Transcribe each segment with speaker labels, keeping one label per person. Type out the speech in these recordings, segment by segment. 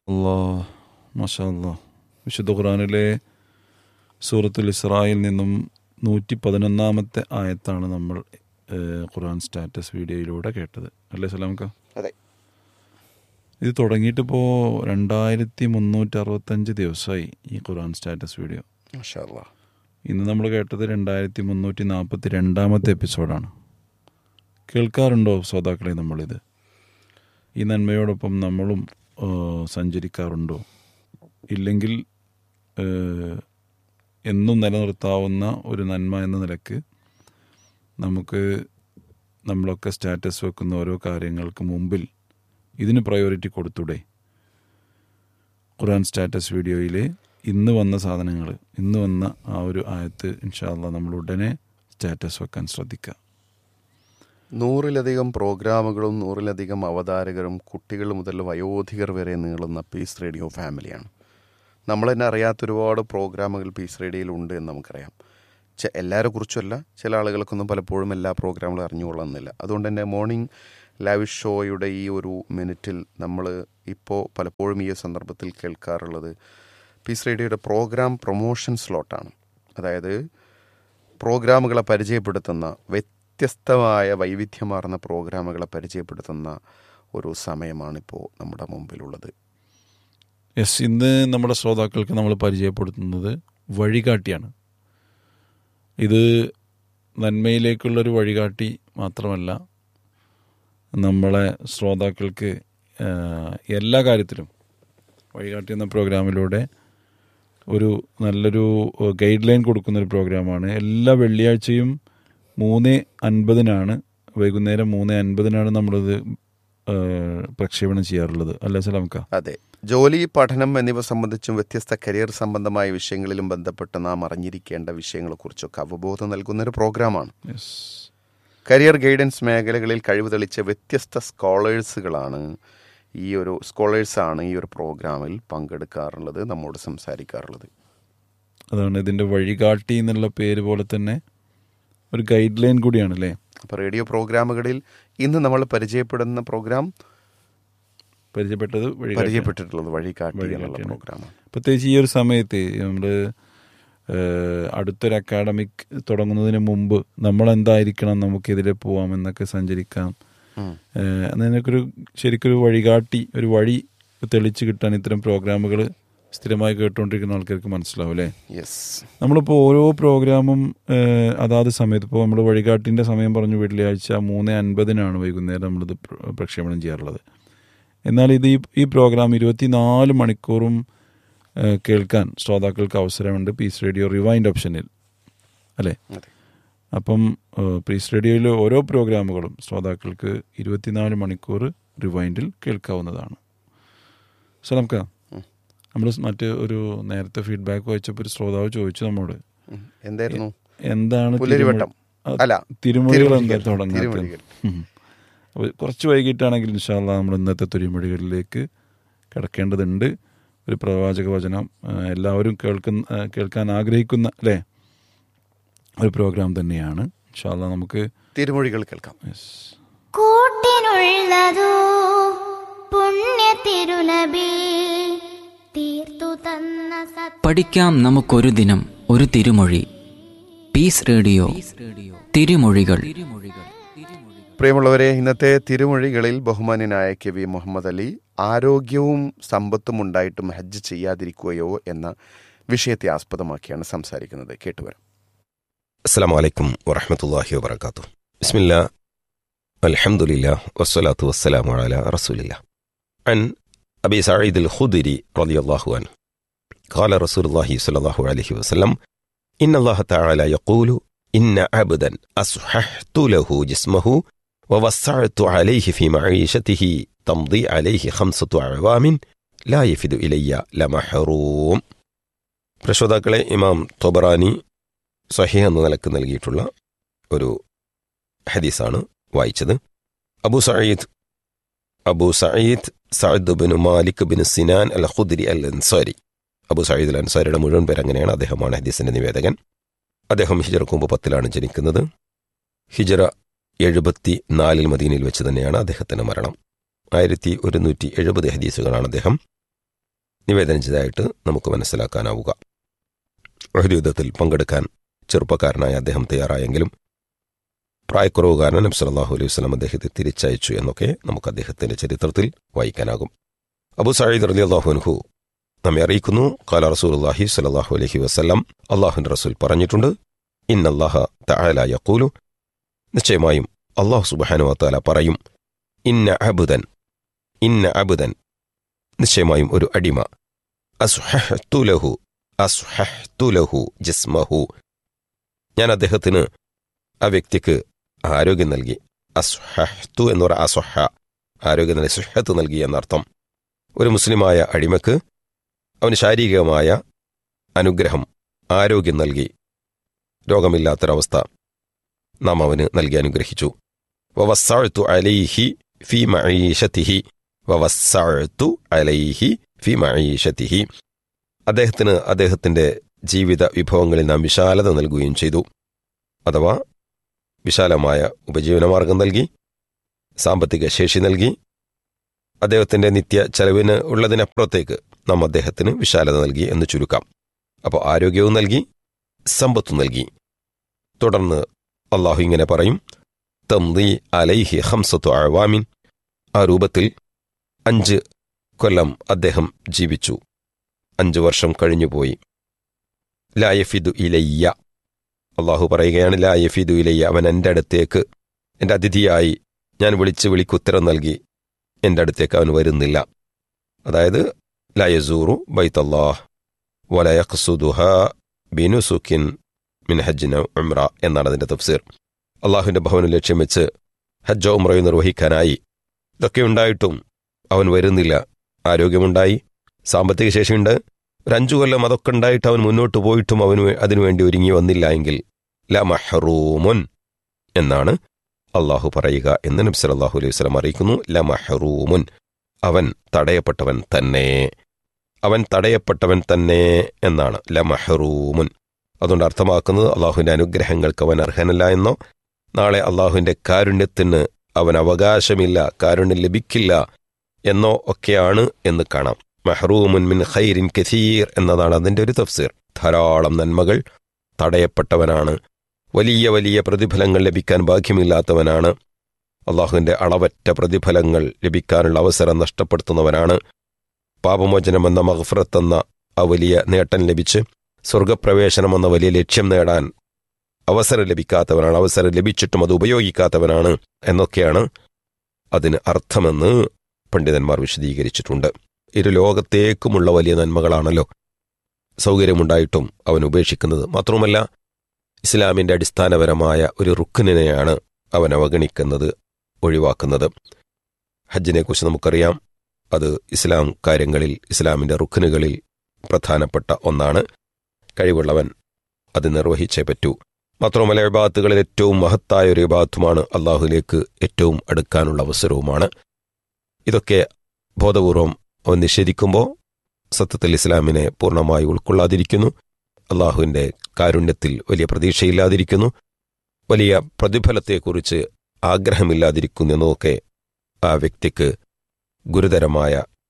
Speaker 1: അല്ലാ മാഷാ അല്ലാ വിശുദ്ധ ഖുറാനിലെ സൂറത്തുൽ ഇസ്രായിൽ നിന്നും നൂറ്റി പതിനൊന്നാമത്തെ ആയത്താണ് നമ്മൾ ഏഹ്, ഖുറാൻ സ്റ്റാറ്റസ് വീഡിയോയിലൂടെ കേട്ടത് അല്ലേ സലാംക്ക
Speaker 2: അതെ
Speaker 1: ഇത് തുടങ്ങിയിട്ടിപ്പോൾ രണ്ടായിരത്തി മുന്നൂറ്റി അറുപത്തഞ്ച് ദിവസമായി ഈ ഖുറാൻ സ്റ്റാറ്റസ് വീഡിയോ
Speaker 2: മാഷാ അല്ലാ.
Speaker 1: ഇന്ന് നമ്മൾ കേട്ടത് രണ്ടായിരത്തി മുന്നൂറ്റി നാൽപ്പത്തി രണ്ടാമത്തെ എപ്പിസോഡാണ് കേൾക്കാറുണ്ടോ ശ്രോതാക്കളെ നമ്മളിത് ഈ നന്മയോടൊപ്പം നമ്മളും ആ, സഞ്ചരിക്കാറുണ്ടോ ഇല്ലെങ്കിൽ ആ, എന്നും നിലനിർത്താവുന്ന ഒരു നന്മ എന്ന നിലക്ക് നമുക്ക് നമ്മളൊക്കെ സ്റ്റാറ്റസ് വെക്കുന്ന ഓരോ കാര്യങ്ങൾക്ക് മുമ്പിൽ ഇതിന് പ്രയോറിറ്റി കൊടുത്തൂടെ ഖുറാൻ സ്റ്റാറ്റസ് വീഡിയോയിൽ ഇന്ന് വന്ന സാധനങ്ങൾ ഇന്ന് വന്ന ആ ഒരു ആയത്ത് ഇൻഷാല്ല നമ്മൾ ഉടനെ സ്റ്റാറ്റസ് വെക്കാൻ ശ്രദ്ധിക്കുക
Speaker 2: നൂറിലധികം പ്രോഗ്രാമുകളും നൂറിലധികം അവതാരകരും കുട്ടികൾ മുതൽ വയോധികർ വരെ നീളുന്ന പീസ് റേഡിയോ ഫാമിലിയാണ് നമ്മൾ തന്നെ അറിയാത്ത ഒരുപാട് പ്രോഗ്രാമുകൾ പീസ് റേഡിയോയിൽ ഉണ്ട് എന്ന് നമുക്കറിയാം ചെ എല്ലാവരെ കുറിച്ചല്ല ചില ആളുകൾക്കൊന്നും പലപ്പോഴും എല്ലാ പ്രോഗ്രാമുകളും അറിഞ്ഞുകൊള്ളുന്നില്ല അതുകൊണ്ട് തന്നെ മോർണിംഗ് ലൈവ് ഷോയുടെ ഈ ഒരു മിനിറ്റിൽ നമ്മൾ ഇപ്പോൾ പലപ്പോഴും ഈ സന്ദർഭത്തിൽ കേൾക്കാറുള്ളത് പീസ് റേഡിയോയുടെ പ്രോഗ്രാം പ്രൊമോഷൻ സ്ലോട്ടാണ് അതായത് പ്രോഗ്രാമുകളെ പരിചയപ്പെടുത്തുന്ന വ്യത്യസ്തമായ വൈവിധ്യമാർന്ന പ്രോഗ്രാമുകളെ പരിചയപ്പെടുത്തുന്ന ഒരു സമയമാണിപ്പോൾ നമ്മുടെ മുമ്പിലുള്ളത്
Speaker 1: യെസ് ഇന്ന് നമ്മുടെ ശ്രോതാക്കൾക്ക് നമ്മൾ പരിചയപ്പെടുത്തുന്നത് വഴികാട്ടിയാണ് ഇത് നന്മയിലേക്കുള്ളൊരു വഴികാട്ടി മാത്രമല്ല നമ്മളെ ശ്രോതാക്കൾക്ക് ആ, എല്ലാ കാര്യത്തിലും വഴികാട്ടി എന്ന പ്രോഗ്രാമിലൂടെ ഒരു നല്ലൊരു ഗൈഡ് ലൈൻ കൊടുക്കുന്ന ഒരു പ്രോഗ്രാമാണ് എല്ലാ വെള്ളിയാഴ്ചയും മൂന്ന് അൻപതിനാണ് വൈകുന്നേരം മൂന്ന് അൻപതിനാണ് നമ്മളിത് ആ, പ്രക്ഷേപണം ചെയ്യാറുള്ളത് അല്ലേ സലാംക്ക
Speaker 2: അതെ ജോലി പഠനം എന്നിവ സംബന്ധിച്ചും വ്യത്യസ്ത കരിയർ സംബന്ധമായ വിഷയങ്ങളിലും ബന്ധപ്പെട്ട് നാം അറിഞ്ഞിരിക്കേണ്ട വിഷയങ്ങളെക്കുറിച്ചൊക്കെ അവബോധം നൽകുന്ന ഒരു പ്രോഗ്രാമാണ്
Speaker 1: യെസ്
Speaker 2: കരിയർ ഗൈഡൻസ് മേഖലകളിൽ കഴിവ് തെളിച്ച വ്യത്യസ്ത സ്കോളേഴ്സുകളാണ് ഈ ഒരു സ്കോളേഴ്സാണ് ഈ ഒരു പ്രോഗ്രാമിൽ പങ്കെടുക്കാറുള്ളത് നമ്മോട് സംസാരിക്കാറുള്ളത്
Speaker 1: അതാണ് ഇതിന്റെ വഴികാട്ടി എന്നുള്ള പേര് പോലെ തന്നെ ഒരു ഗൈഡ് ലൈൻ കൂടിയാണ് അല്ലേ
Speaker 2: അപ്പോൾ റേഡിയോ പ്രോഗ്രാമുകളിൽ ഇന്ന് നമ്മൾ പരിചയപ്പെടുന്ന പ്രോഗ്രാം
Speaker 1: പരിചയപ്പെട്ടത് വഴികാട്ടി
Speaker 2: പരിചയപ്പെട്ടിട്ടുള്ളത് വഴികാട്ടി എന്നുള്ള
Speaker 1: വഴികാട്ടിയാണ്.
Speaker 2: പ്രോഗ്രാമാണ്
Speaker 1: പ്രത്യേകിച്ച് ഈ ഒരു സമയത്ത് നമ്മൾ അടുത്തൊരു അക്കാഡമിക് തുടങ്ങുന്നതിന് മുമ്പ് നമ്മൾ എന്തായിരിക്കണം നമുക്കെതിരെ പോവാം എന്നൊക്കെ സഞ്ചരിക്കാം
Speaker 2: ഉം.
Speaker 1: ഏഹ് അതിനൊരു ശരിക്കൊരു വഴികാട്ടി ഒരു വഴി തെളിച്ച് കിട്ടാൻ ഇത്തരം പ്രോഗ്രാമുകൾ സ്ഥിരമായി കേട്ടുകൊണ്ടിരിക്കുന്ന ആൾക്കാർക്ക് മനസ്സിലാവും അല്ലേ
Speaker 2: യെസ്
Speaker 1: നമ്മളിപ്പോൾ ഓരോ പ്രോഗ്രാമും ഏഹ്, അതാത് സമയത്ത് ഇപ്പോൾ നമ്മൾ വഴികാട്ടിൻ്റെ സമയം പറഞ്ഞു വെള്ളിയാഴ്ച മൂന്ന് അൻപതിനാണ് വൈകുന്നേരം നമ്മളിത് പ്ര- പ്രക്ഷേപണം ചെയ്യാറുള്ളത് എന്നാൽ ഇത് ഈ ഈ പ്രോഗ്രാം ഇരുപത്തിനാല് മണിക്കൂറും ഏഹ്, കേൾക്കാൻ ശ്രോതാക്കൾക്ക് അവസരമുണ്ട് പീസ് റേഡിയോ റിവൈൻഡ് ഓപ്ഷനിൽ അല്ലേ
Speaker 2: അതെ
Speaker 1: അപ്പം ഏഹ്, പീസ് റേഡിയോയിലെ ഓരോ പ്രോഗ്രാമുകളും ശ്രോതാക്കൾക്ക് ഇരുപത്തിനാല് മണിക്കൂർ റിവൈൻഡിൽ കേൾക്കാവുന്നതാണ് സോ നമുക്ക്
Speaker 2: ഉം.
Speaker 1: നമ്മൾ മറ്റ് ഒരു നേരത്തെ ഫീഡ്ബാക്ക് വായിച്ചപ്പോൾ ഒരു ശ്രോതാവ് ചോദിച്ചു നമ്മോട്
Speaker 2: ഉം. എന്തായിരുന്നു
Speaker 1: എന്താണ്
Speaker 2: പുലരിവട്ടം
Speaker 1: തിരുമൊഴി-
Speaker 2: അല്ല
Speaker 1: തിരുമൊഴികൾ എന്താ
Speaker 2: തിരുമൊഴികൾ.
Speaker 1: തുടങ്ങാത്തത്
Speaker 2: തിരുമൊഴികൾ.
Speaker 1: ഉം. അപ്പോൾ കുറച്ച് വൈകിട്ടാണെങ്കിൽ ഇൻഷാല്ല നമ്മൾ ഇന്നത്തെ തിരുമൊഴികളിലേക്ക് കിടക്കേണ്ടതുണ്ട് ഒരു പ്രവാചക വചനം ആ, എല്ലാവരും കേൾക്കുന്ന ആ, കേൾക്കാൻ ആഗ്രഹിക്കുന്ന അല്ലേ ഒരു പ്രോഗ്രാം തന്നെയാണ് ഇൻഷാല്ല നമുക്ക്
Speaker 2: തിരുമൊഴികൾ കേൾക്കാം
Speaker 1: yes.
Speaker 3: കൂട്ടിനുള്ളതോ പുണ്യ തിരുനബി തീർത്തു തന്ന സത്യ
Speaker 4: പഠിക്കാം നമുക്കൊരു ദിനം ഒരു തിരുമൊഴി പീസ് റേഡിയോ തിരുമൊഴികൾ
Speaker 2: പ്രിയമുള്ളവരെ ഇന്നത്തെ തിരുമൊഴികളിൽ ബഹുമാന്യനായ കെ വി മുഹമ്മദ് അലി ആരോഗ്യവും സമ്പത്തും ഉണ്ടായിട്ടും ഹജ്ജ് ചെയ്യാതിരിക്കുകയോ എന്ന വിഷയത്തെ ആസ്പദമാക്കിയാണ് സംസാരിക്കുന്നത് കേട്ടുവരാം
Speaker 5: السلام عليكم ورحمة الله وبركاته بسم الله الحمد لله والصلاة والسلام على رسول الله عن أبي سعيد الخدري رضي الله عنه قال رسول الله صلى الله عليه وسلم إن الله تعالى يقول إن عبدا أصححت له جسمه ووسعت عليه في معيشته تمضي عليه خمسة أعوام لا يفد إلي لمحروم പ്രശോതാക്കളെ ഇമാം തൊബറാനി സഹി എന്ന നിലക്ക് നൽകിയിട്ടുള്ള ഒരു ഹദീസാണ് വായിച്ചത് Abu Sayyid Abu Sayyid Saad bin Malik bin Sinan al Khudri al Ansari Abu Sayyid al അൻസാരിയുടെ മുഴുവൻ പേര് അങ്ങനെയാണ് അദ്ദേഹമാണ് ഹദീസിന്റെ നിവേദകൻ അദ്ദേഹം ഹിജറക്ക് മുമ്പ് പത്തിലാണ് ജനിക്കുന്നത് ഹിജറ എഴുപത്തി നാലിൽ മദീനയിൽ വെച്ച് തന്നെയാണ് അദ്ദേഹത്തിന്റെ മരണം ആയിരത്തി ഒരുന്നൂറ്റി എഴുപത് ഹദീസുകളാണ് അദ്ദേഹം നിവേദനം ചെയ്തതായിട്ട് നമുക്ക് മനസ്സിലാക്കാനാവുക ഉഹദ് യുദ്ധത്തിൽ പങ്കെടുക്കാൻ ചെറുപ്പക്കാരനായ അദ്ദേഹം തയ്യാറായെങ്കിലും പ്രായക്കുറവ് കാരണം നബി സല്ലല്ലാഹു അലൈഹി വസല്ലം അദ്ദേഹത്തെ തിരിച്ചയച്ചു എന്നൊക്കെ നമുക്ക് അദ്ദേഹത്തിന്റെ ചരിത്രത്തിൽ വായിക്കാനാകും അബു സയ്യിദ് റളിയല്ലാഹു അൻഹു നമ്മെ അറിയിക്കുന്നു കാല റസൂലുള്ളാഹി സ്വല്ലല്ലാഹു അലൈഹി വസല്ലം അള്ളാഹുവിന്റെ റസൂൽ പറഞ്ഞിട്ടുണ്ട് ഇന്നല്ലാഹ തആല യഖൂലു നിശ്ചയമായും അള്ളാഹു സുബ്ഹാനഹു വതആല പറയും ഇന്ന അബുദൻ ഇന്ന അബുദൻ നിശ്ചയമായും ഒരു അടിമ അസ്ഹഹ്തു ലഹു അസ്ഹഹ്തു ലഹു ജിസ്മഹു ഞാൻ അദ്ദേഹത്തിന് ആ വ്യക്തിക്ക് ആരോഗ്യം നൽകി അസ്ഹഹ്തു എന്ന് പറയുക അസ്ഹ ആരോഗ്യം നൽകി സുഹത്ത് നൽകി എന്നർത്ഥം ഒരു മുസ്ലിമായ അടിമക്ക് അവന് ശാരീരികമായ അനുഗ്രഹം ആരോഗ്യം നൽകി രോഗമില്ലാത്തൊരവസ്ഥ നാം അവന് നൽകി അനുഗ്രഹിച്ചു വവസ്സഅ്തു അലൈഹി ഫി മഈഷത്തിഹി വവസ്സഅ്തു അലൈഹി ഫി മഈഷത്തിഹി അദ്ദേഹത്തിന് അദ്ദേഹത്തിന്റെ ജീവിത വിഭവങ്ങളിൽ നാം വിശാലത നൽകുകയും ചെയ്തു അഥവാ വിശാലമായ ഉപജീവനമാർഗം നൽകി സാമ്പത്തിക ശേഷി നൽകി അദ്ദേഹത്തിന്റെ നിത്യ ചെലവിന് ഉള്ളതിനപ്പുറത്തേക്ക് നാം അദ്ദേഹത്തിന് വിശാലത നൽകി എന്ന് ചുരുക്കാം അപ്പോൾ ആരോഗ്യവും നൽകി സമ്പത്തും നൽകി തുടർന്ന് അള്ളാഹു ഇങ്ങനെ പറയും തംദി അലൈഹി ഹംസത്തു അഴവാമിൻ ആ രൂപത്തിൽ അഞ്ച് കൊല്ലം അദ്ദേഹം ജീവിച്ചു അഞ്ചു വർഷം കഴിഞ്ഞുപോയി ലായഫിദു ഇലയ്യ അള്ളാഹു പറയുകയാണ് ലായഫിദു ഇലയ്യ അവൻ എൻ്റെ അടുത്തേക്ക് എൻ്റെ അതിഥിയായി ഞാൻ വിളിച്ച് വിളിക്കുത്തരം നൽകി എൻ്റെ അടുത്തേക്ക് അവൻ വരുന്നില്ല അതായത് ലയസൂറു ബൈത്തല്ലാഹ് വലയഖ്സുദുഹ ബിനുസുക്കിൻ മിൻ ഹജ്ജിന ഉംറ എന്നാണ് അതിൻ്റെ തഫ്സീർ അള്ളാഹുവിൻ്റെ ഭവനം ലക്ഷ്യം വെച്ച് ഹജ്ജോ ഉംറയോ നിർവഹിക്കാനായി ഇതൊക്കെ ഉണ്ടായിട്ടും അവൻ വരുന്നില്ല ആരോഗ്യമുണ്ടായി സാമ്പത്തിക ശേഷിയുണ്ട് ഒരു അഞ്ചു കൊല്ലം അതൊക്കെ ഉണ്ടായിട്ട് അവൻ മുന്നോട്ട് പോയിട്ടും അവന് വേ- അതിനുവേണ്ടി ഒരുങ്ങി വന്നില്ല എങ്കിൽ ല മഹ്റൂമുൻ എന്നാണ് അള്ളാഹു പറയുക എന്ന് നബി സല്ലല്ലാഹു അലൈഹി വസല്ലം അറിയിക്കുന്നു ല മഹ്റൂമുൻ അവൻ തടയപ്പെട്ടവൻ തന്നെ അവൻ തടയപ്പെട്ടവൻ തന്നെ എന്നാണ് ല മഹ്റൂമുൻ അതുകൊണ്ട് അർത്ഥമാക്കുന്നത് അള്ളാഹുവിന്റെ അനുഗ്രഹങ്ങൾക്ക് അവൻ അർഹനല്ല എന്നോ നാളെ അള്ളാഹുവിന്റെ കാരുണ്യത്തിന് അവൻ അവകാശമില്ല കാരുണ്യം ലഭിക്കില്ല എന്നോ ഒക്കെയാണ് എന്ന് കാണാം മഹ്റൂമുൻ മിൻ ഖൈരിൻ കഥീർ എന്നതാണ് അതിന്റെ ഒരു തഫ്സീർ ധാരാളം നന്മകൾ തടയപ്പെട്ടവനാണ് വലിയ വലിയ പ്രതിഫലങ്ങൾ ലഭിക്കാൻ ഭാഗ്യമില്ലാത്തവനാണ് അള്ളാഹുവിന്റെ അളവറ്റ പ്രതിഫലങ്ങൾ ലഭിക്കാനുള്ള അവസരം നഷ്ടപ്പെടുത്തുന്നവനാണ് പാപമോചനം എന്ന മഹഫറത്ത് എന്ന ആ വലിയ നേട്ടം ലഭിച്ച് സ്വർഗപ്രവേശനം എന്ന വലിയ ലക്ഷ്യം നേടാൻ അവസരം ലഭിക്കാത്തവനാണ് അവസരം ലഭിച്ചിട്ടും അത് ഉപയോഗിക്കാത്തവനാണ് എന്നൊക്കെയാണ് അതിന് അർത്ഥമെന്ന് പണ്ഡിതന്മാർ വിശദീകരിച്ചിട്ടുണ്ട് ഇരു ലോകത്തേക്കുമുള്ള വലിയ നന്മകളാണല്ലോ സൗകര്യമുണ്ടായിട്ടും അവൻ ഉപേക്ഷിക്കുന്നത് മാത്രവുമല്ല ഇസ്ലാമിന്റെ അടിസ്ഥാനപരമായ ഒരു റുക്കിനെയാണ് അവൻ അവഗണിക്കുന്നത് ഒഴിവാക്കുന്നത് ഹജ്ജിനെക്കുറിച്ച് നമുക്കറിയാം അത് ഇസ്ലാം കാര്യങ്ങളിൽ ഇസ്ലാമിന്റെ റുക്കിനുകളിൽ പ്രധാനപ്പെട്ട ഒന്നാണ് കഴിവുള്ളവൻ അത് നിർവഹിച്ചേ പറ്റൂ മാത്രവുമല്ല വിഭാഗത്തുകളിൽ ഏറ്റവും മഹത്തായ ഒരു വിഭാഗത്തുമാണ് അള്ളാഹുലേക്ക് ഏറ്റവും അടുക്കാനുള്ള അവസരവുമാണ് ഇതൊക്കെ ബോധപൂർവം അവൻ നിഷേധിക്കുമ്പോൾ സത്യത്തിൽ ഇസ്ലാമിനെ പൂർണ്ണമായി ഉൾക്കൊള്ളാതിരിക്കുന്നു അള്ളാഹുവിൻ്റെ കാരുണ്യത്തിൽ വലിയ പ്രതീക്ഷയില്ലാതിരിക്കുന്നു വലിയ പ്രതിഫലത്തെക്കുറിച്ച് ആഗ്രഹമില്ലാതിരിക്കുന്നു എന്നതൊക്കെ ആ വ്യക്തിക്ക് ഗുരുതരമായ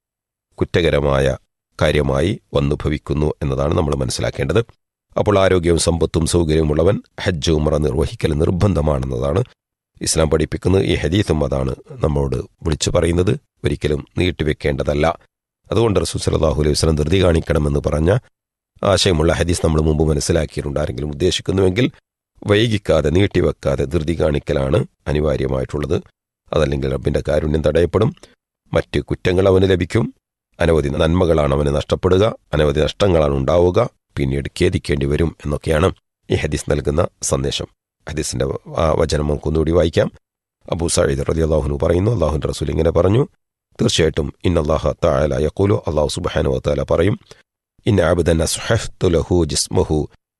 Speaker 5: കുറ്റകരമായ കാര്യമായി വന്നു ഭവിക്കുന്നു എന്നതാണ് നമ്മൾ മനസ്സിലാക്കേണ്ടത് അപ്പോൾ ആരോഗ്യവും സമ്പത്തും സൗകര്യവുമുള്ളവൻ ഹജ്ജ് ഉമറ നിർവഹിക്കൽ നിർബന്ധമാണെന്നതാണ് ഇസ്ലാം പഠിപ്പിക്കുന്നത് ഈ ഹദീസും അതാണ് നമ്മോട് വിളിച്ചു പറയുന്നത് ഒരിക്കലും നീട്ടിവെക്കേണ്ടതല്ല അതുകൊണ്ട് റസൂൽ സല്ലല്ലാഹു അലൈഹി വസല്ലം ധൃതി കാണിക്കണമെന്ന് പറഞ്ഞ ആശയമുള്ള ഹദീസ് നമ്മൾ മുമ്പ് മനസ്സിലാക്കിയിട്ടുണ്ട് ആരെങ്കിലും ഉദ്ദേശിക്കുന്നുവെങ്കിൽ വൈകിക്കാതെ നീട്ടിവെക്കാതെ ധൃതി കാണിക്കലാണ് അനിവാര്യമായിട്ടുള്ളത് അതല്ലെങ്കിൽ റബ്ബിന്റെ കാരുണ്യം തടയപ്പെടും മറ്റ് കുറ്റങ്ങൾ അവന് ലഭിക്കും അനവധി നന്മകളാണ് അവന് നഷ്ടപ്പെടുക അനവധി നഷ്ടങ്ങളാണ് ഉണ്ടാവുക പിന്നീട് ഖേദിക്കേണ്ടി വരും എന്നൊക്കെയാണ് ഈ ഹദീസ് നൽകുന്ന സന്ദേശം ഹദീസിന്റെ ആ വചനം നമുക്ക് ഒന്നുകൂടി വായിക്കാം അബൂ സയ്യിദ് റതി അള്ളാഹുനു പറയുന്നു അള്ളാഹുന്റെ റസൂൽ ഇങ്ങനെ പറഞ്ഞു തീർച്ചയായിട്ടും ഇന്നല്ലാഹ താല യക്കൂലു അള്ളാഹു സുബാനു താല പറയും ഇന്ന ആബുദൻ അസ്ഹഫ്തു ലഹു ജിസ്മഹു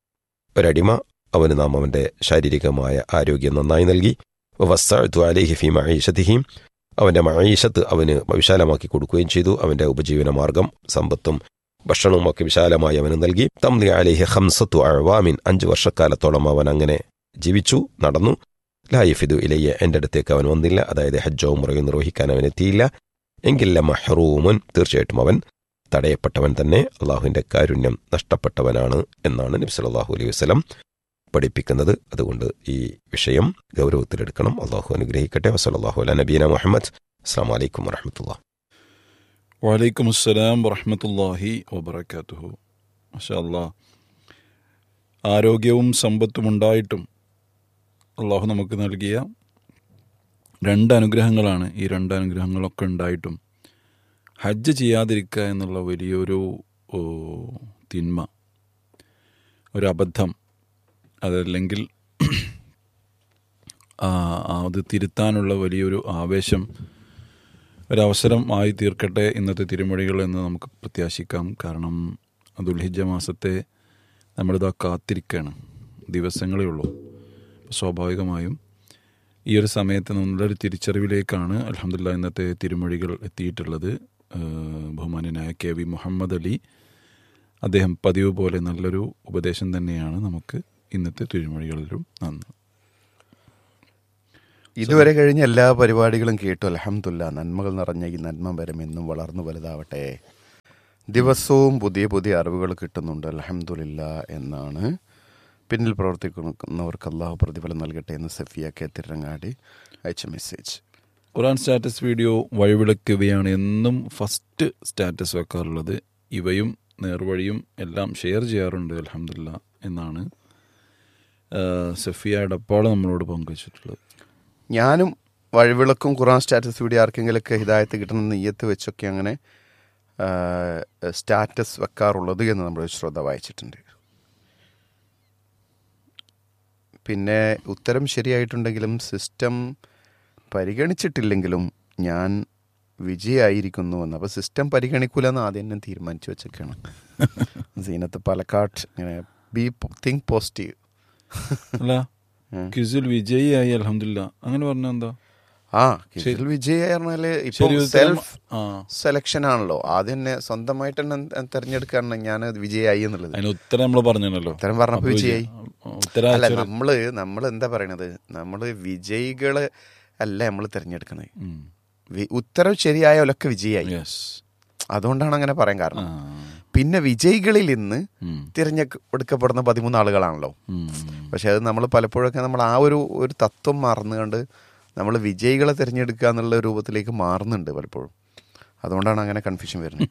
Speaker 5: ഒരടിമ അവന് നാം അവന്റെ ശാരീരികമായ ആരോഗ്യം നന്നായി നൽകി വസ്സഅ്തു അലൈഹി ഫി മഈശതിഹി അവന്റെ മഈശത്ത് അവന് വിശാലമാക്കി കൊടുക്കുകയും ചെയ്തു അവന്റെ ഉപജീവന മാർഗം സമ്പത്തും ഭക്ഷണവും ഒക്കെ വിശാലമായി അവന് നൽകി തംലി അലൈഹി ഹംസത്തു അഴവാമിൻ അഞ്ചു വർഷക്കാലത്തോളം അവൻ അങ്ങനെ ജീവിച്ചു നടന്നു ലായിഫിദു ഇലയ്യ എൻ്റെ അടുത്തേക്ക് അവൻ വന്നില്ല അതായത് ഹജ്ജോ മുറയോ നിർവഹിക്കാൻ അവൻ എത്തിയില്ല എങ്കില്ല മഹ്റൂമുൻ തീർച്ചയായിട്ടും അവൻ തടയപ്പെട്ടവൻ തന്നെ അള്ളാഹുവിൻ്റെ കാരുണ്യം നഷ്ടപ്പെട്ടവനാണ് എന്നാണ് നബി സല്ലല്ലാഹു അലൈഹി വസല്ലം പഠിപ്പിക്കുന്നത് അതുകൊണ്ട് ഈ വിഷയം ഗൗരവത്തിലെടുക്കണം അള്ളാഹു അനുഗ്രഹിക്കട്ടെ വസല്ലാഹു അല നബീന മുഹമ്മദ് അസ്സാം വലൈക്കും വറഹമത്തുള്ള
Speaker 1: വലൈക്കും അസ്സലാം വറഹമത്തല്ലാഹി വബർക്കാത്തുഹു മഷാ അല്ലാ ആരോഗ്യവും സമ്പത്തും ഉണ്ടായിട്ടും അള്ളാഹു നമുക്ക് നൽകിയ രണ്ട് അനുഗ്രഹങ്ങളാണ് ഈ രണ്ട് അനുഗ്രഹങ്ങളൊക്കെ ഉണ്ടായിട്ടും ഹജ്ജ് ചെയ്യാതിരിക്കുക എന്നുള്ള വലിയൊരു ഓ, തിന്മ ഒരു അബദ്ധം അതല്ലെങ്കിൽ ആ, അത് തിരുത്താനുള്ള വലിയൊരു ആവേശം ഒരവസരം ആയി തീർക്കട്ടെ ഇന്നത്തെ തിരുമൊഴികൾ എന്ന് നമുക്ക് പ്രത്യാശിക്കാം കാരണം ദുൽഹിജ മാസത്തെ നമ്മളിതാ കാത്തിരിക്കുകയാണ് ദിവസങ്ങളേ ഉള്ളൂ സ്വാഭാവികമായും ഈ ഒരു സമയത്ത് നല്ലൊരു തിരിച്ചറിവിലേക്കാണ് അലഹമില്ല ഇന്നത്തെ തിരുമൊഴികൾ എത്തിയിട്ടുള്ളത് ഏഹ് ബഹുമാന്യനായ കെ വി മുഹമ്മദ് അലി അദ്ദേഹം പതിവ് പോലെ നല്ലൊരു ഉപദേശം തന്നെയാണ് നമുക്ക് ഇന്നത്തെ തിരുമൊഴികളിലും നന്ദി
Speaker 2: ഇതുവരെ കഴിഞ്ഞ എല്ലാ പരിപാടികളും കേട്ടു അലഹമുല്ല നന്മകൾ നിറഞ്ഞ ഈ നന്മ വരം എന്നും വളർന്നു വലുതാവട്ടെ ദിവസവും പുതിയ പുതിയ അറിവുകൾ കിട്ടുന്നുണ്ട് അലഹമുല്ല എന്നാണ് പിന്നിൽ പ്രവർത്തിക്കുന്നവർക്ക് അള്ളാഹു പ്രതിഫലം നൽകട്ടെ എന്ന് സഫിയ കെ തിരങ്ങാടി അയച്ച മെസ്സേജ്
Speaker 1: ഖുറാൻ സ്റ്റാറ്റസ് വീഡിയോ വഴിവിളക്ക് ഇവയാണ് എന്നും ഫസ്റ്റ് സ്റ്റാറ്റസ് വെക്കാറുള്ളത് ഇവയും നേർവഴിയും എല്ലാം ഷെയർ ചെയ്യാറുണ്ട് അലഹമില്ല എന്നാണ് ആ, സഫിയ ഡപ്പാള് നമ്മളോട് പങ്കുവച്ചിട്ടുള്ളത്
Speaker 2: ഞാനും വഴിവിളക്കും ഖുറാൻ സ്റ്റാറ്റസ് വീഡിയോ ആർക്കെങ്കിലൊക്കെ ഹിദായത്ത് കിട്ടുന്ന നെയ്യത്ത് വെച്ചൊക്കെ അങ്ങനെ ആ, സ്റ്റാറ്റസ് വെക്കാറുള്ളത് എന്ന് നമ്മുടെ ശ്രോത വായിച്ചിട്ടുണ്ട് പിന്നെ ഉത്തരം ശരിയായിട്ടുണ്ടെങ്കിലും സിസ്റ്റം പരിഗണിച്ചിട്ടില്ലെങ്കിലും ഞാൻ വിജയായിരിക്കുന്നു എന്ന് അപ്പോൾ സിസ്റ്റം പരിഗണിക്കൂല എന്ന് ആദ്യം തന്നെ തീരുമാനിച്ചു വെച്ചൊക്കെയാണ് സീനത്ത് പാലക്കാട് ഇങ്ങനെ ബി തിങ്ക് പോസിറ്റീവ്
Speaker 1: അല്ല ക്വിസിൽ വിജയിയായി അലഹമില്ല അങ്ങനെ പറഞ്ഞ എന്താ
Speaker 2: ആ കിസിൽ വിജയ് പറഞ്ഞാല് ഇപ്പൊ
Speaker 1: ശരി ഉത്തരം-
Speaker 2: സെൽഫ്
Speaker 1: ആ
Speaker 2: സെലക്ഷൻ ആണല്ലോ ആദ്യം തന്നെ സ്വന്തമായിട്ട് തന്നെ തെരഞ്ഞെടുക്കാണ് ഞാൻ വിജയായി എന്നുള്ളത്
Speaker 1: അതിന് ഉത്തരം നമ്മൾ പറഞ്ഞല്ലോ
Speaker 2: ഉത്തരം പറഞ്ഞപ്പോ വിജയായി
Speaker 1: ഉത്തരം
Speaker 2: അല്ല
Speaker 1: അയച്ചൊരു-
Speaker 2: നമ്മള് നമ്മൾ എന്താ പറയണത് നമ്മള് വിജയികള് അല്ല നമ്മൾ തിരഞ്ഞെടുക്കുന്നത്
Speaker 1: ഉം.
Speaker 2: വി- ഉത്തരം ശരിയായവരൊക്കെ വിജയായി
Speaker 1: Yes.
Speaker 2: അതുകൊണ്ടാണ് അങ്ങനെ പറയാൻ കാരണം
Speaker 1: ആ.
Speaker 2: പിന്നെ വിജയികളിൽ ഇന്ന്
Speaker 1: ഉം.
Speaker 2: തിരഞ്ഞെടുക്കപ്പെടുന്ന പതിമൂന്ന് ആളുകളാണല്ലോ
Speaker 1: ഉം.
Speaker 2: പക്ഷെ അത് നമ്മൾ പലപ്പോഴൊക്കെ നമ്മൾ ആ ഒരു ഒരു തത്വം മറന്നുകൊണ്ട് നമ്മൾ വിജയികളെ തിരഞ്ഞെടുക്കുക എന്നുള്ള രൂപത്തിലേക്ക് മാറുന്നുണ്ട് പലപ്പോഴും അതുകൊണ്ടാണ് അങ്ങനെ കൺഫ്യൂഷൻ വരുന്നത്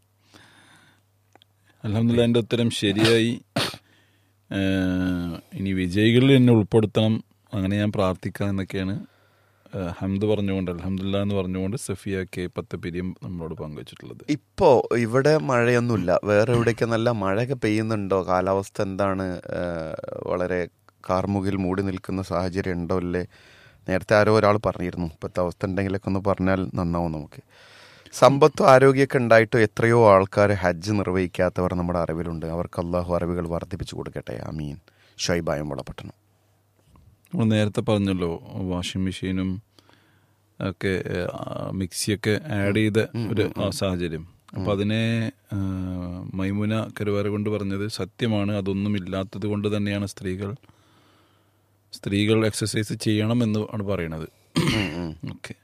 Speaker 1: അലഹമില്ല എൻ്റെ ഉത്തരം ശരിയായി ഏഹ്, ഇനി വിജയികളിൽ എന്നെ ഉൾപ്പെടുത്തണം അങ്ങനെ ഞാൻ പ്രാർത്ഥിക്കാം എന്നൊക്കെയാണ് ഏഹ്, ഹംദ് പറഞ്ഞുകൊണ്ട് അലഹമില്ല എന്ന് പറഞ്ഞുകൊണ്ട് സഫിയ കെ പത്തപ്പിരിയും നമ്മളോട് പങ്കുവച്ചിട്ടുള്ളത്
Speaker 2: ഇപ്പോ ഇവിടെ മഴയൊന്നുമില്ല വേറെ എവിടെയൊക്കെ നല്ല മഴയൊക്കെ പെയ്യുന്നുണ്ടോ കാലാവസ്ഥ എന്താണ് ഏഹ്, വളരെ കാർമുകിൽ മൂടി നിൽക്കുന്ന സാഹചര്യം ഉണ്ടോ അല്ലേ നേരത്തെ ആരോ ഒരാൾ പറഞ്ഞിരുന്നു ഇപ്പോഴത്തെ അവസ്ഥ ഉണ്ടെങ്കിലൊക്കെ ഒന്ന് പറഞ്ഞാൽ നന്നാവും നമുക്ക് സമ്പത്തും ആരോഗ്യമൊക്കെ ഉണ്ടായിട്ട് എത്രയോ ആൾക്കാർ ഹജ്ജ് നിർവഹിക്കാത്തവർ നമ്മുടെ അറിവിലുണ്ട് അവർക്ക് അള്ളാഹു അറിവുകൾ വർദ്ധിപ്പിച്ചു കൊടുക്കട്ടെ അമീൻ ഷൈബായം വളപട്ടണം
Speaker 1: നമ്മൾ നേരത്തെ പറഞ്ഞല്ലോ വാഷിംഗ് മെഷീനും ഒക്കെ ഏഹ്, മിക്സിയൊക്കെ ആഡ് ചെയ്ത ഒരു ആ സാഹചര്യം അപ്പം അതിനെ ഏഹ്, മൈമുന കരുവാര കൊണ്ട് പറഞ്ഞത് സത്യമാണ് അതൊന്നും ഇല്ലാത്തത് കൊണ്ട് തന്നെയാണ് സ്ത്രീകൾ സ്ത്രീകൾ എക്സസൈസ് ചെയ്യണം എന്ന് ആണ് പറയണത് ഓക്കെ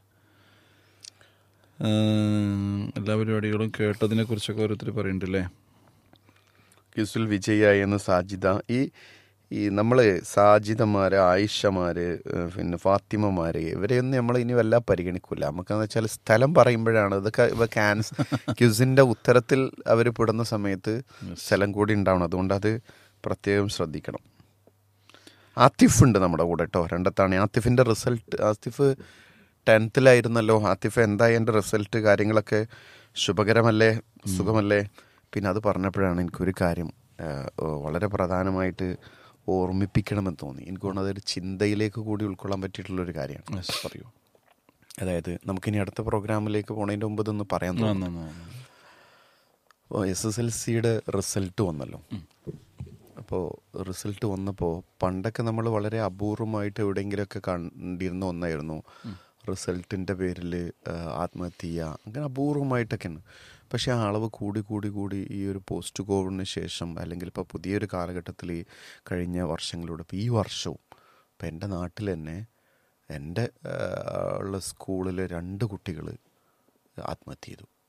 Speaker 1: എല്ലാ പരിപാടികളും കേട്ടതിനെ കുറിച്ചൊക്കെ ഓരോരുത്തർ പറയുന്നുണ്ടല്ലേ
Speaker 2: ക്യൂസിൽ വിജയായി എന്ന് സാജിദ ഈ ഈ നമ്മൾ സാജിദമാര് ആയിഷമാര് ഏഹ് പിന്നെ ഫാത്തിമമാര് ഇവരെയൊന്നും നമ്മൾ ഇനി വല്ല പരിഗണിക്കൂല നമുക്കെന്ന് വെച്ചാൽ സ്ഥലം പറയുമ്പോഴാണ് ഇതൊക്കെ ഇവ ക്യാൻസ് ക്യൂസിന്റെ ഉത്തരത്തിൽ അവർ പെടുന്ന സമയത്ത് സ്ഥലം കൂടി ഉണ്ടാവണം അതുകൊണ്ട് അത് പ്രത്യേകം ശ്രദ്ധിക്കണം ആത്തിഫ് ഉണ്ട് നമ്മുടെ കൂടെ കേട്ടോ രണ്ടത്താണ് ആത്തിഫിന്റെ റിസൾട്ട് ആത്തിഫ് ടെൻത്തിലായിരുന്നല്ലോ ആത്തിഫ് എന്തായി എൻ്റെ റിസൾട്ട് കാര്യങ്ങളൊക്കെ ശുഭകരമല്ലേ സുഖമല്ലേ പിന്നെ അത് പറഞ്ഞപ്പോഴാണ് എനിക്കൊരു കാര്യം ആ, ഓ, വളരെ പ്രധാനമായിട്ട് ഓർമ്മിപ്പിക്കണമെന്ന് തോന്നി എനിക്ക് തോന്നുന്നു അതൊരു ചിന്തയിലേക്ക് കൂടി ഉൾക്കൊള്ളാൻ പറ്റിയിട്ടുള്ളൊരു കാര്യമാണ്
Speaker 1: Yes, പറയൂ
Speaker 2: അതായത് നമുക്കിനി അടുത്ത പ്രോഗ്രാമിലേക്ക് പോണതിൻ്റെ മുമ്പ് ഇതൊന്ന് പറയാൻ
Speaker 1: ആ,
Speaker 2: തോന്നുന്നു
Speaker 1: ആ, ആ, ആ.
Speaker 2: അപ്പോൾ എസ് എസ് എൽ സിയുടെ റിസൾട്ട് വന്നല്ലോ അപ്പോൾ റിസൾട്ട് വന്നപ്പോൾ പണ്ടൊക്കെ നമ്മൾ വളരെ അപൂർവമായിട്ട് എവിടെയെങ്കിലുമൊക്കെ കണ്ടിരുന്ന ഒന്നായിരുന്നു റിസൾട്ടിൻ്റെ പേരിൽ ആത്മഹത്യ ചെയ്യുക അങ്ങനെ അപൂർവമായിട്ടൊക്കെയാണ് പക്ഷേ ആ അളവ് കൂടി കൂടി കൂടി ഈ ഒരു പോസ്റ്റ് കോവിഡിന് ശേഷം അല്ലെങ്കിൽ ഇപ്പോൾ പുതിയൊരു കാലഘട്ടത്തിൽ ഈ കഴിഞ്ഞ വർഷങ്ങളിലൂടെ ഇപ്പോൾ ഈ വർഷവും ഇപ്പം എൻ്റെ നാട്ടിൽ തന്നെ എൻ്റെ ആ, ഉള്ള സ്കൂളിൽ രണ്ട് കുട്ടികൾ ആത്മഹത്യ ചെയ്തു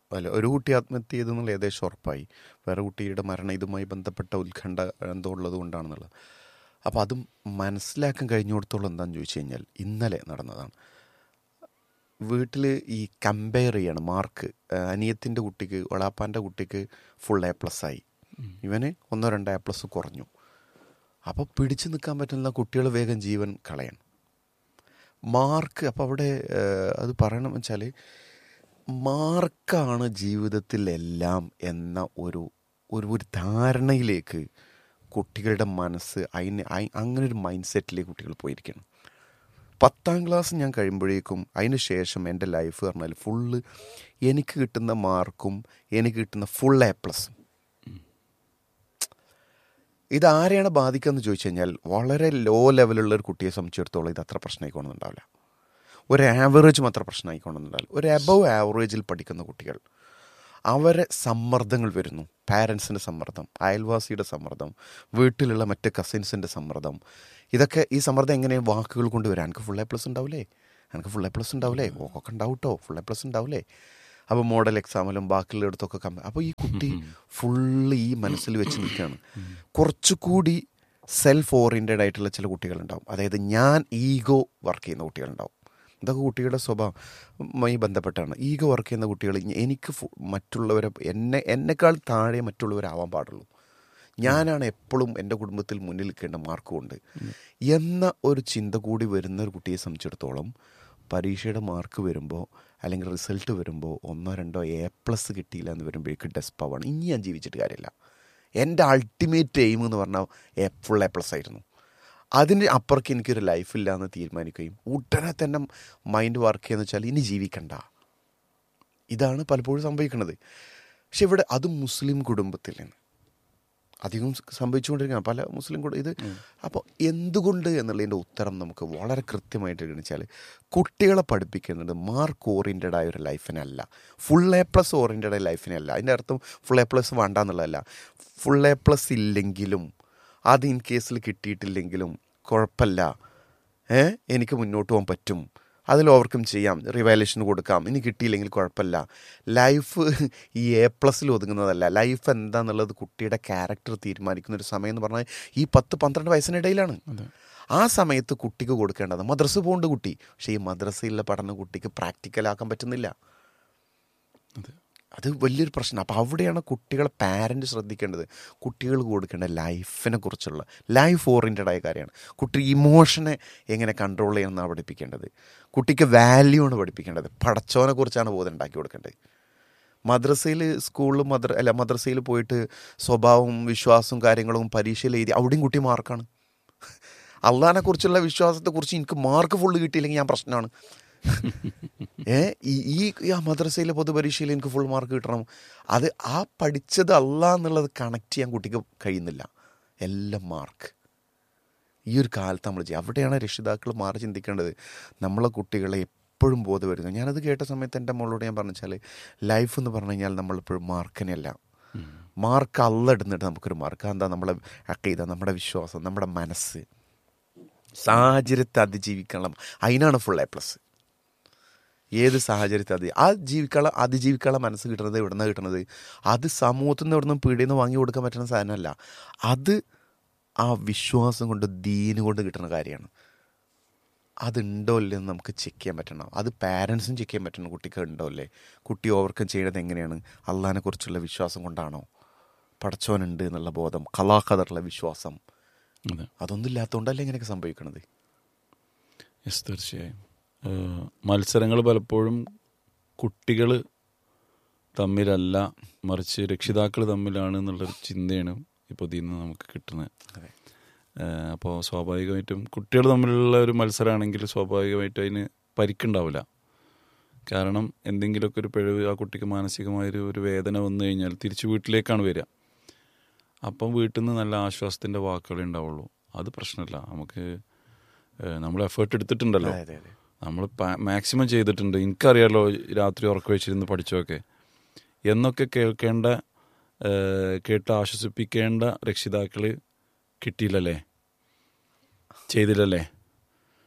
Speaker 2: അല്ല ഒരു കുട്ടി ആത്മഹത്യ ചെയ്തെന്നുള്ള ഏകദേശം ഉറപ്പായി വേറെ കുട്ടിയുടെ മരണം ഇതുമായി ബന്ധപ്പെട്ട ഉത്കണ്ഠ എന്തോ ഉള്ളത് കൊണ്ടാണെന്നുള്ളത് അപ്പോൾ അതും മനസ്സിലാക്കാൻ കഴിഞ്ഞിടത്തോളം എന്താണെന്ന് ചോദിച്ചു കഴിഞ്ഞാൽ ഇന്നലെ നടന്നതാണ് വീട്ടിൽ ഈ കമ്പയർ ചെയ്യണം മാർക്ക് അനിയത്തിൻ്റെ കുട്ടിക്ക് ഒളാപ്പാൻ്റെ കുട്ടിക്ക് ഫുൾ എ പ്ലസ് ആയി ഇവന് ഒന്നോ രണ്ടോ എ പ്ലസ് കുറഞ്ഞു അപ്പോൾ പിടിച്ചു നിൽക്കാൻ പറ്റുന്ന കുട്ടികൾ വേഗം ജീവൻ കളയണം മാർക്ക് അപ്പോൾ അവിടെ ഏഹ്, അത് പറയണം വെച്ചാൽ മാർക്കാണ് ജീവിതത്തിലെല്ലാം എന്ന ഒരു ഒരു ഒരു ധാരണയിലേക്ക് കുട്ടികളുടെ മനസ്സ് അതിന് അയി- അങ്ങനെ ഒരു മൈൻഡ് സെറ്റിലേക്ക് കുട്ടികൾ പോയിരിക്കണം പത്താം ക്ലാസ് ഞാൻ കഴിയുമ്പോഴേക്കും അതിന് ശേഷം എൻ്റെ ലൈഫ് പറഞ്ഞാൽ ഫുള്ള് എനിക്ക് കിട്ടുന്ന മാർക്കും എനിക്ക് കിട്ടുന്ന ഫുൾ എ പ്ലസും ഇത് ആരെയാണ് ബാധിക്കുക എന്ന് ചോദിച്ചു കഴിഞ്ഞാൽ വളരെ ലോ ലെവലുള്ള ഒരു കുട്ടിയെ സംബന്ധിച്ചിടത്തോളം ഇത് അത്ര പ്രശ്നമായിക്കൊണ്ടെന്നുണ്ടാവില്ല ഒരു ആവറേജും അത്ര പ്രശ്നമായിക്കൊണ്ടെന്നുണ്ടാവില്ല ഒരു അബവ് ആവറേജിൽ പഠിക്കുന്ന കുട്ടികൾ അവരെ സമ്മർദ്ദങ്ങൾ വരുന്നു പാരൻസിൻ്റെ സമ്മർദ്ദം അയൽവാസിയുടെ സമ്മർദ്ദം വീട്ടിലുള്ള മറ്റ് കസിൻസിൻ്റെ സമ്മർദ്ദം ഇതൊക്കെ ഈ സമ്മർദ്ദം എങ്ങനെ വാക്കുകൾ കൊണ്ട് വരാം എനിക്ക് ഫുൾ എ പ്ലസ് ഉണ്ടാവില്ലേ എനിക്ക് ഫുൾ എ പ്ലസ് ഉണ്ടാവില്ലേ ഒക്കെ ഉണ്ടാവും കേട്ടോ ഫുൾ എ പ്ലസ് ഉണ്ടാവില്ലേ അപ്പോൾ മോഡൽ എക്സാമിലും ബാക്കിയുള്ളിടത്തൊക്കെ കമ്പ അപ്പോൾ ഈ കുട്ടി ഫുള്ള് ഈ മനസ്സിൽ വെച്ച് നിൽക്കുകയാണ് കുറച്ചുകൂടി സെൽഫ് ഓറിയൻറ്റഡ് ആയിട്ടുള്ള ചില കുട്ടികളുണ്ടാവും അതായത് ഞാൻ ഈഗോ വർക്ക് ചെയ്യുന്ന കുട്ടികളുണ്ടാവും ഇതൊക്കെ കുട്ടികളുടെ സ്വഭാവമായി ബന്ധപ്പെട്ടാണ് ഈഗോ വർക്ക് ചെയ്യുന്ന കുട്ടികൾ ഇ- എനിക്ക് ഫു- മറ്റുള്ളവരെ എന്നെ എന്നെക്കാൾ താഴെ മറ്റുള്ളവരാവാൻ പാടുള്ളൂ ഞാനാണ് എപ്പോഴും എൻ്റെ കുടുംബത്തിൽ മുന്നിൽ നിൽക്കേണ്ട മാർക്കുമുണ്ട് എന്ന ഒരു ചിന്ത കൂടി വരുന്ന ഒരു കുട്ടിയെ സംബന്ധിച്ചിടത്തോളം പരീക്ഷയുടെ മാർക്ക് വരുമ്പോൾ അല്ലെങ്കിൽ റിസൾട്ട് വരുമ്പോൾ ഒന്നോ രണ്ടോ എ പ്ലസ് കിട്ടിയില്ല എന്ന് വരുമ്പോഴേക്ക് ഡെസ്പാവാണ് ഇനി ഞാൻ ജീവിച്ചിട്ട് കാര്യമില്ല എൻ്റെ അൾട്ടിമേറ്റ് എയിം എന്ന് പറഞ്ഞാൽ എ ഫുൾ എ പ്ലസ് ആയിരുന്നു അതിന് അപ്പുറക്ക് എനിക്കൊരു ലൈഫില്ല എന്ന് തീരുമാനിക്കുകയും ഉടനെ തന്നെ മൈൻഡ് വർക്ക് ചെയ്യുന്ന വെച്ചാൽ ഇനി ജീവിക്കണ്ട ഇതാണ് പലപ്പോഴും സംഭവിക്കുന്നത് പക്ഷെ ഇവിടെ അത് മുസ്ലിം കുടുംബത്തിൽ നിന്ന് അധികം സംഭവിച്ചുകൊണ്ടിരിക്കുകയാണ് പല മുസ്ലിം കുടുംബം ഇത് അപ്പോൾ എന്തുകൊണ്ട് എന്നുള്ളതിൻ്റെ ഉത്തരം നമുക്ക് വളരെ കൃത്യമായിട്ട് ഗണിച്ചാൽ കുട്ടികളെ പഠിപ്പിക്കുന്നത് മാർക്ക് ഓറിയൻറ്റഡ് ആയ ഒരു ലൈഫിനല്ല ഫുൾ എ പ്ലസ് ഓറിയൻറ്റഡ് ആയ ലൈഫിനല്ല അതിൻ്റെ അർത്ഥം ഫുൾ എ പ്ലസ് വേണ്ട എന്നുള്ളതല്ല ഫുൾ എ പ്ലസ് ഇല്ലെങ്കിലും അത് ഇൻ കേസിൽ കിട്ടിയിട്ടില്ലെങ്കിലും കുഴപ്പമില്ല ഏ എനിക്ക് മുന്നോട്ട് പോകാൻ പറ്റും അതിൽ ഓവർകം ചെയ്യാം റിവാലേഷൻ കൊടുക്കാം ഇനി കിട്ടിയില്ലെങ്കിൽ കുഴപ്പമില്ല ലൈഫ് ഈ എ പ്ലസ്സിൽ ഒതുങ്ങുന്നതല്ല ലൈഫ് എന്താന്നുള്ളത് കുട്ടിയുടെ ക്യാരക്ടർ തീരുമാനിക്കുന്ന ഒരു സമയം എന്ന് പറഞ്ഞാൽ ഈ പത്ത് പന്ത്രണ്ട് വയസ്സിനിടയിലാണ് ആ സമയത്ത് കുട്ടിക്ക് കൊടുക്കേണ്ടത് മദ്രസ പോകേണ്ട കുട്ടി പക്ഷേ ഈ മദ്രസയിലെ പഠനം കുട്ടിക്ക് പ്രാക്ടിക്കലാക്കാൻ പറ്റുന്നില്ല അത് വലിയൊരു പ്രശ്നം അപ്പോൾ അവിടെയാണ് കുട്ടികളെ പാരൻ്റ് ശ്രദ്ധിക്കേണ്ടത് കുട്ടികൾക്ക് കൊടുക്കേണ്ട ലൈഫിനെ കുറിച്ചുള്ള ലൈഫ് ഓറിയൻറ്റഡ് ആയ കാര്യമാണ് കുട്ടി ഇമോഷനെ എങ്ങനെ കൺട്രോൾ ചെയ്യണമെന്നാണ് പഠിപ്പിക്കേണ്ടത് കുട്ടിക്ക് വാല്യൂ ആണ് പഠിപ്പിക്കേണ്ടത് പടച്ചോനെ കുറിച്ചാണ് ബോധം ഉണ്ടാക്കി കൊടുക്കേണ്ടത് മദ്രസയിൽ സ്കൂളിൽ മദ്ര അല്ല മദ്രസയിൽ പോയിട്ട് സ്വഭാവവും വിശ്വാസവും കാര്യങ്ങളും പരീക്ഷയിൽ എഴുതി അവിടെയും കുട്ടി മാർക്കാണ് അള്ളഹാനെ കുറിച്ചുള്ള വിശ്വാസത്തെക്കുറിച്ച് എനിക്ക് മാർക്ക് ഫുള്ള് കിട്ടിയില്ലെങ്കിൽ ഞാൻ പ്രശ്നമാണ് ഏ ഈ ഈ ഈ ആ മദ്രസയിലെ പൊതുപരീക്ഷയിൽ എനിക്ക് ഫുൾ മാർക്ക് കിട്ടണം അത് ആ പഠിച്ചത് അല്ല എന്നുള്ളത് കണക്ട് ചെയ്യാൻ കുട്ടിക്ക് കഴിയുന്നില്ല എല്ലാം മാർക്ക് ഈ ഒരു കാലത്ത് നമ്മൾ ചെയ്യുക അവിടെയാണ് രക്ഷിതാക്കൾ മാറി ചിന്തിക്കേണ്ടത് നമ്മളെ കുട്ടികളെ എപ്പോഴും ബോധവരുന്നത് ഞാനത് കേട്ട സമയത്ത് എൻ്റെ മോളോട് ഞാൻ പറഞ്ഞാൽ ലൈഫ് എന്ന് പറഞ്ഞു കഴിഞ്ഞാൽ നമ്മളിപ്പോഴും മാർക്കിനല്ല മാർക്ക് അല്ല ഇടുന്നിട്ട് നമുക്കൊരു മാർക്ക് എന്താ നമ്മളെ അക്കീത നമ്മുടെ വിശ്വാസം നമ്മുടെ മനസ്സ് സാഹചര്യത്തെ അതിജീവിക്കണം അതിനാണ് ഫുൾ എ പ്ലസ് ഏത് സാഹചര്യത്തെ അതി ആ ജീവിക്കാനുള്ള അതിജീവിക്കാനുള്ള മനസ്സ് കിട്ടുന്നത് എവിടെ നിന്നാണ് കിട്ടുന്നത് അത് സമൂഹത്തിൽ നിന്ന് എവിടെ നിന്ന് പീടിയിൽ നിന്ന് വാങ്ങി കൊടുക്കാൻ പറ്റുന്ന സാധനമല്ല അത് ആ വിശ്വാസം കൊണ്ട് ദീന് കൊണ്ട് കിട്ടുന്ന കാര്യമാണ് അതുണ്ടോ ഇല്ലെന്ന് നമുക്ക് ചെക്ക് ചെയ്യാൻ പറ്റണം അത് പാരൻസും ചെക്ക് ചെയ്യാൻ പറ്റണം കുട്ടിക്ക് ഉണ്ടോ അല്ലേ കുട്ടി ഓവർകം ചെയ്യുന്നത് എങ്ങനെയാണ് അള്ളഹാനെ കുറിച്ചുള്ള വിശ്വാസം കൊണ്ടാണോ പടച്ചോനുണ്ട് എന്നുള്ള ബോധം കലാഖദറുള്ള വിശ്വാസം
Speaker 1: അതെ
Speaker 2: അതൊന്നും ഇല്ലാത്തതുകൊണ്ടല്ലേ ഇങ്ങനെയൊക്കെ സംഭവിക്കണത്
Speaker 1: യെസ് തീർച്ചയായും മത്സരങ്ങൾ പലപ്പോഴും കുട്ടികൾ തമ്മിലല്ല മറിച്ച് രക്ഷിതാക്കൾ തമ്മിലാണ് എന്നുള്ളൊരു ചിന്തയാണ് ഇപ്പോൾ ഇതിൽ നിന്ന് നമുക്ക് കിട്ടുന്നത്
Speaker 2: അതെ.
Speaker 1: അപ്പോൾ സ്വാഭാവികമായിട്ടും കുട്ടികൾ തമ്മിലുള്ള ഒരു മത്സരമാണെങ്കിൽ സ്വാഭാവികമായിട്ടും അതിന് പരിക്കുണ്ടാവില്ല കാരണം എന്തെങ്കിലുമൊക്കെ ഒരു പിഴവ് ആ കുട്ടിക്ക് മാനസികമായൊരു ഒരു വേദന വന്നു കഴിഞ്ഞാൽ തിരിച്ച് വീട്ടിലേക്കാണ് വരിക അപ്പം വീട്ടിൽ നിന്ന് നല്ല ആശ്വാസത്തിൻ്റെ വാക്കുകളേ ഉണ്ടാവുള്ളൂ അത് പ്രശ്നമില്ല നമുക്ക് ഏഹ്, നമ്മൾ എഫേർട്ട് എടുത്തിട്ടുണ്ടല്ലോ
Speaker 2: അതെ അതെ
Speaker 1: നമ്മൾ മാക്സിമം ചെയ്തിട്ടുണ്ട് എനിക്കറിയാലോ രാത്രി ഉറക്കം വെച്ചിരുന്ന് പഠിച്ചൊക്കെ എന്നൊക്കെ കേൾക്കേണ്ട ഏഹ്, കേട്ട് ആശ്വസിപ്പിക്കേണ്ട രക്ഷിതാക്കൾ കിട്ടിയില്ലല്ലേ ചെയ്തില്ലല്ലേ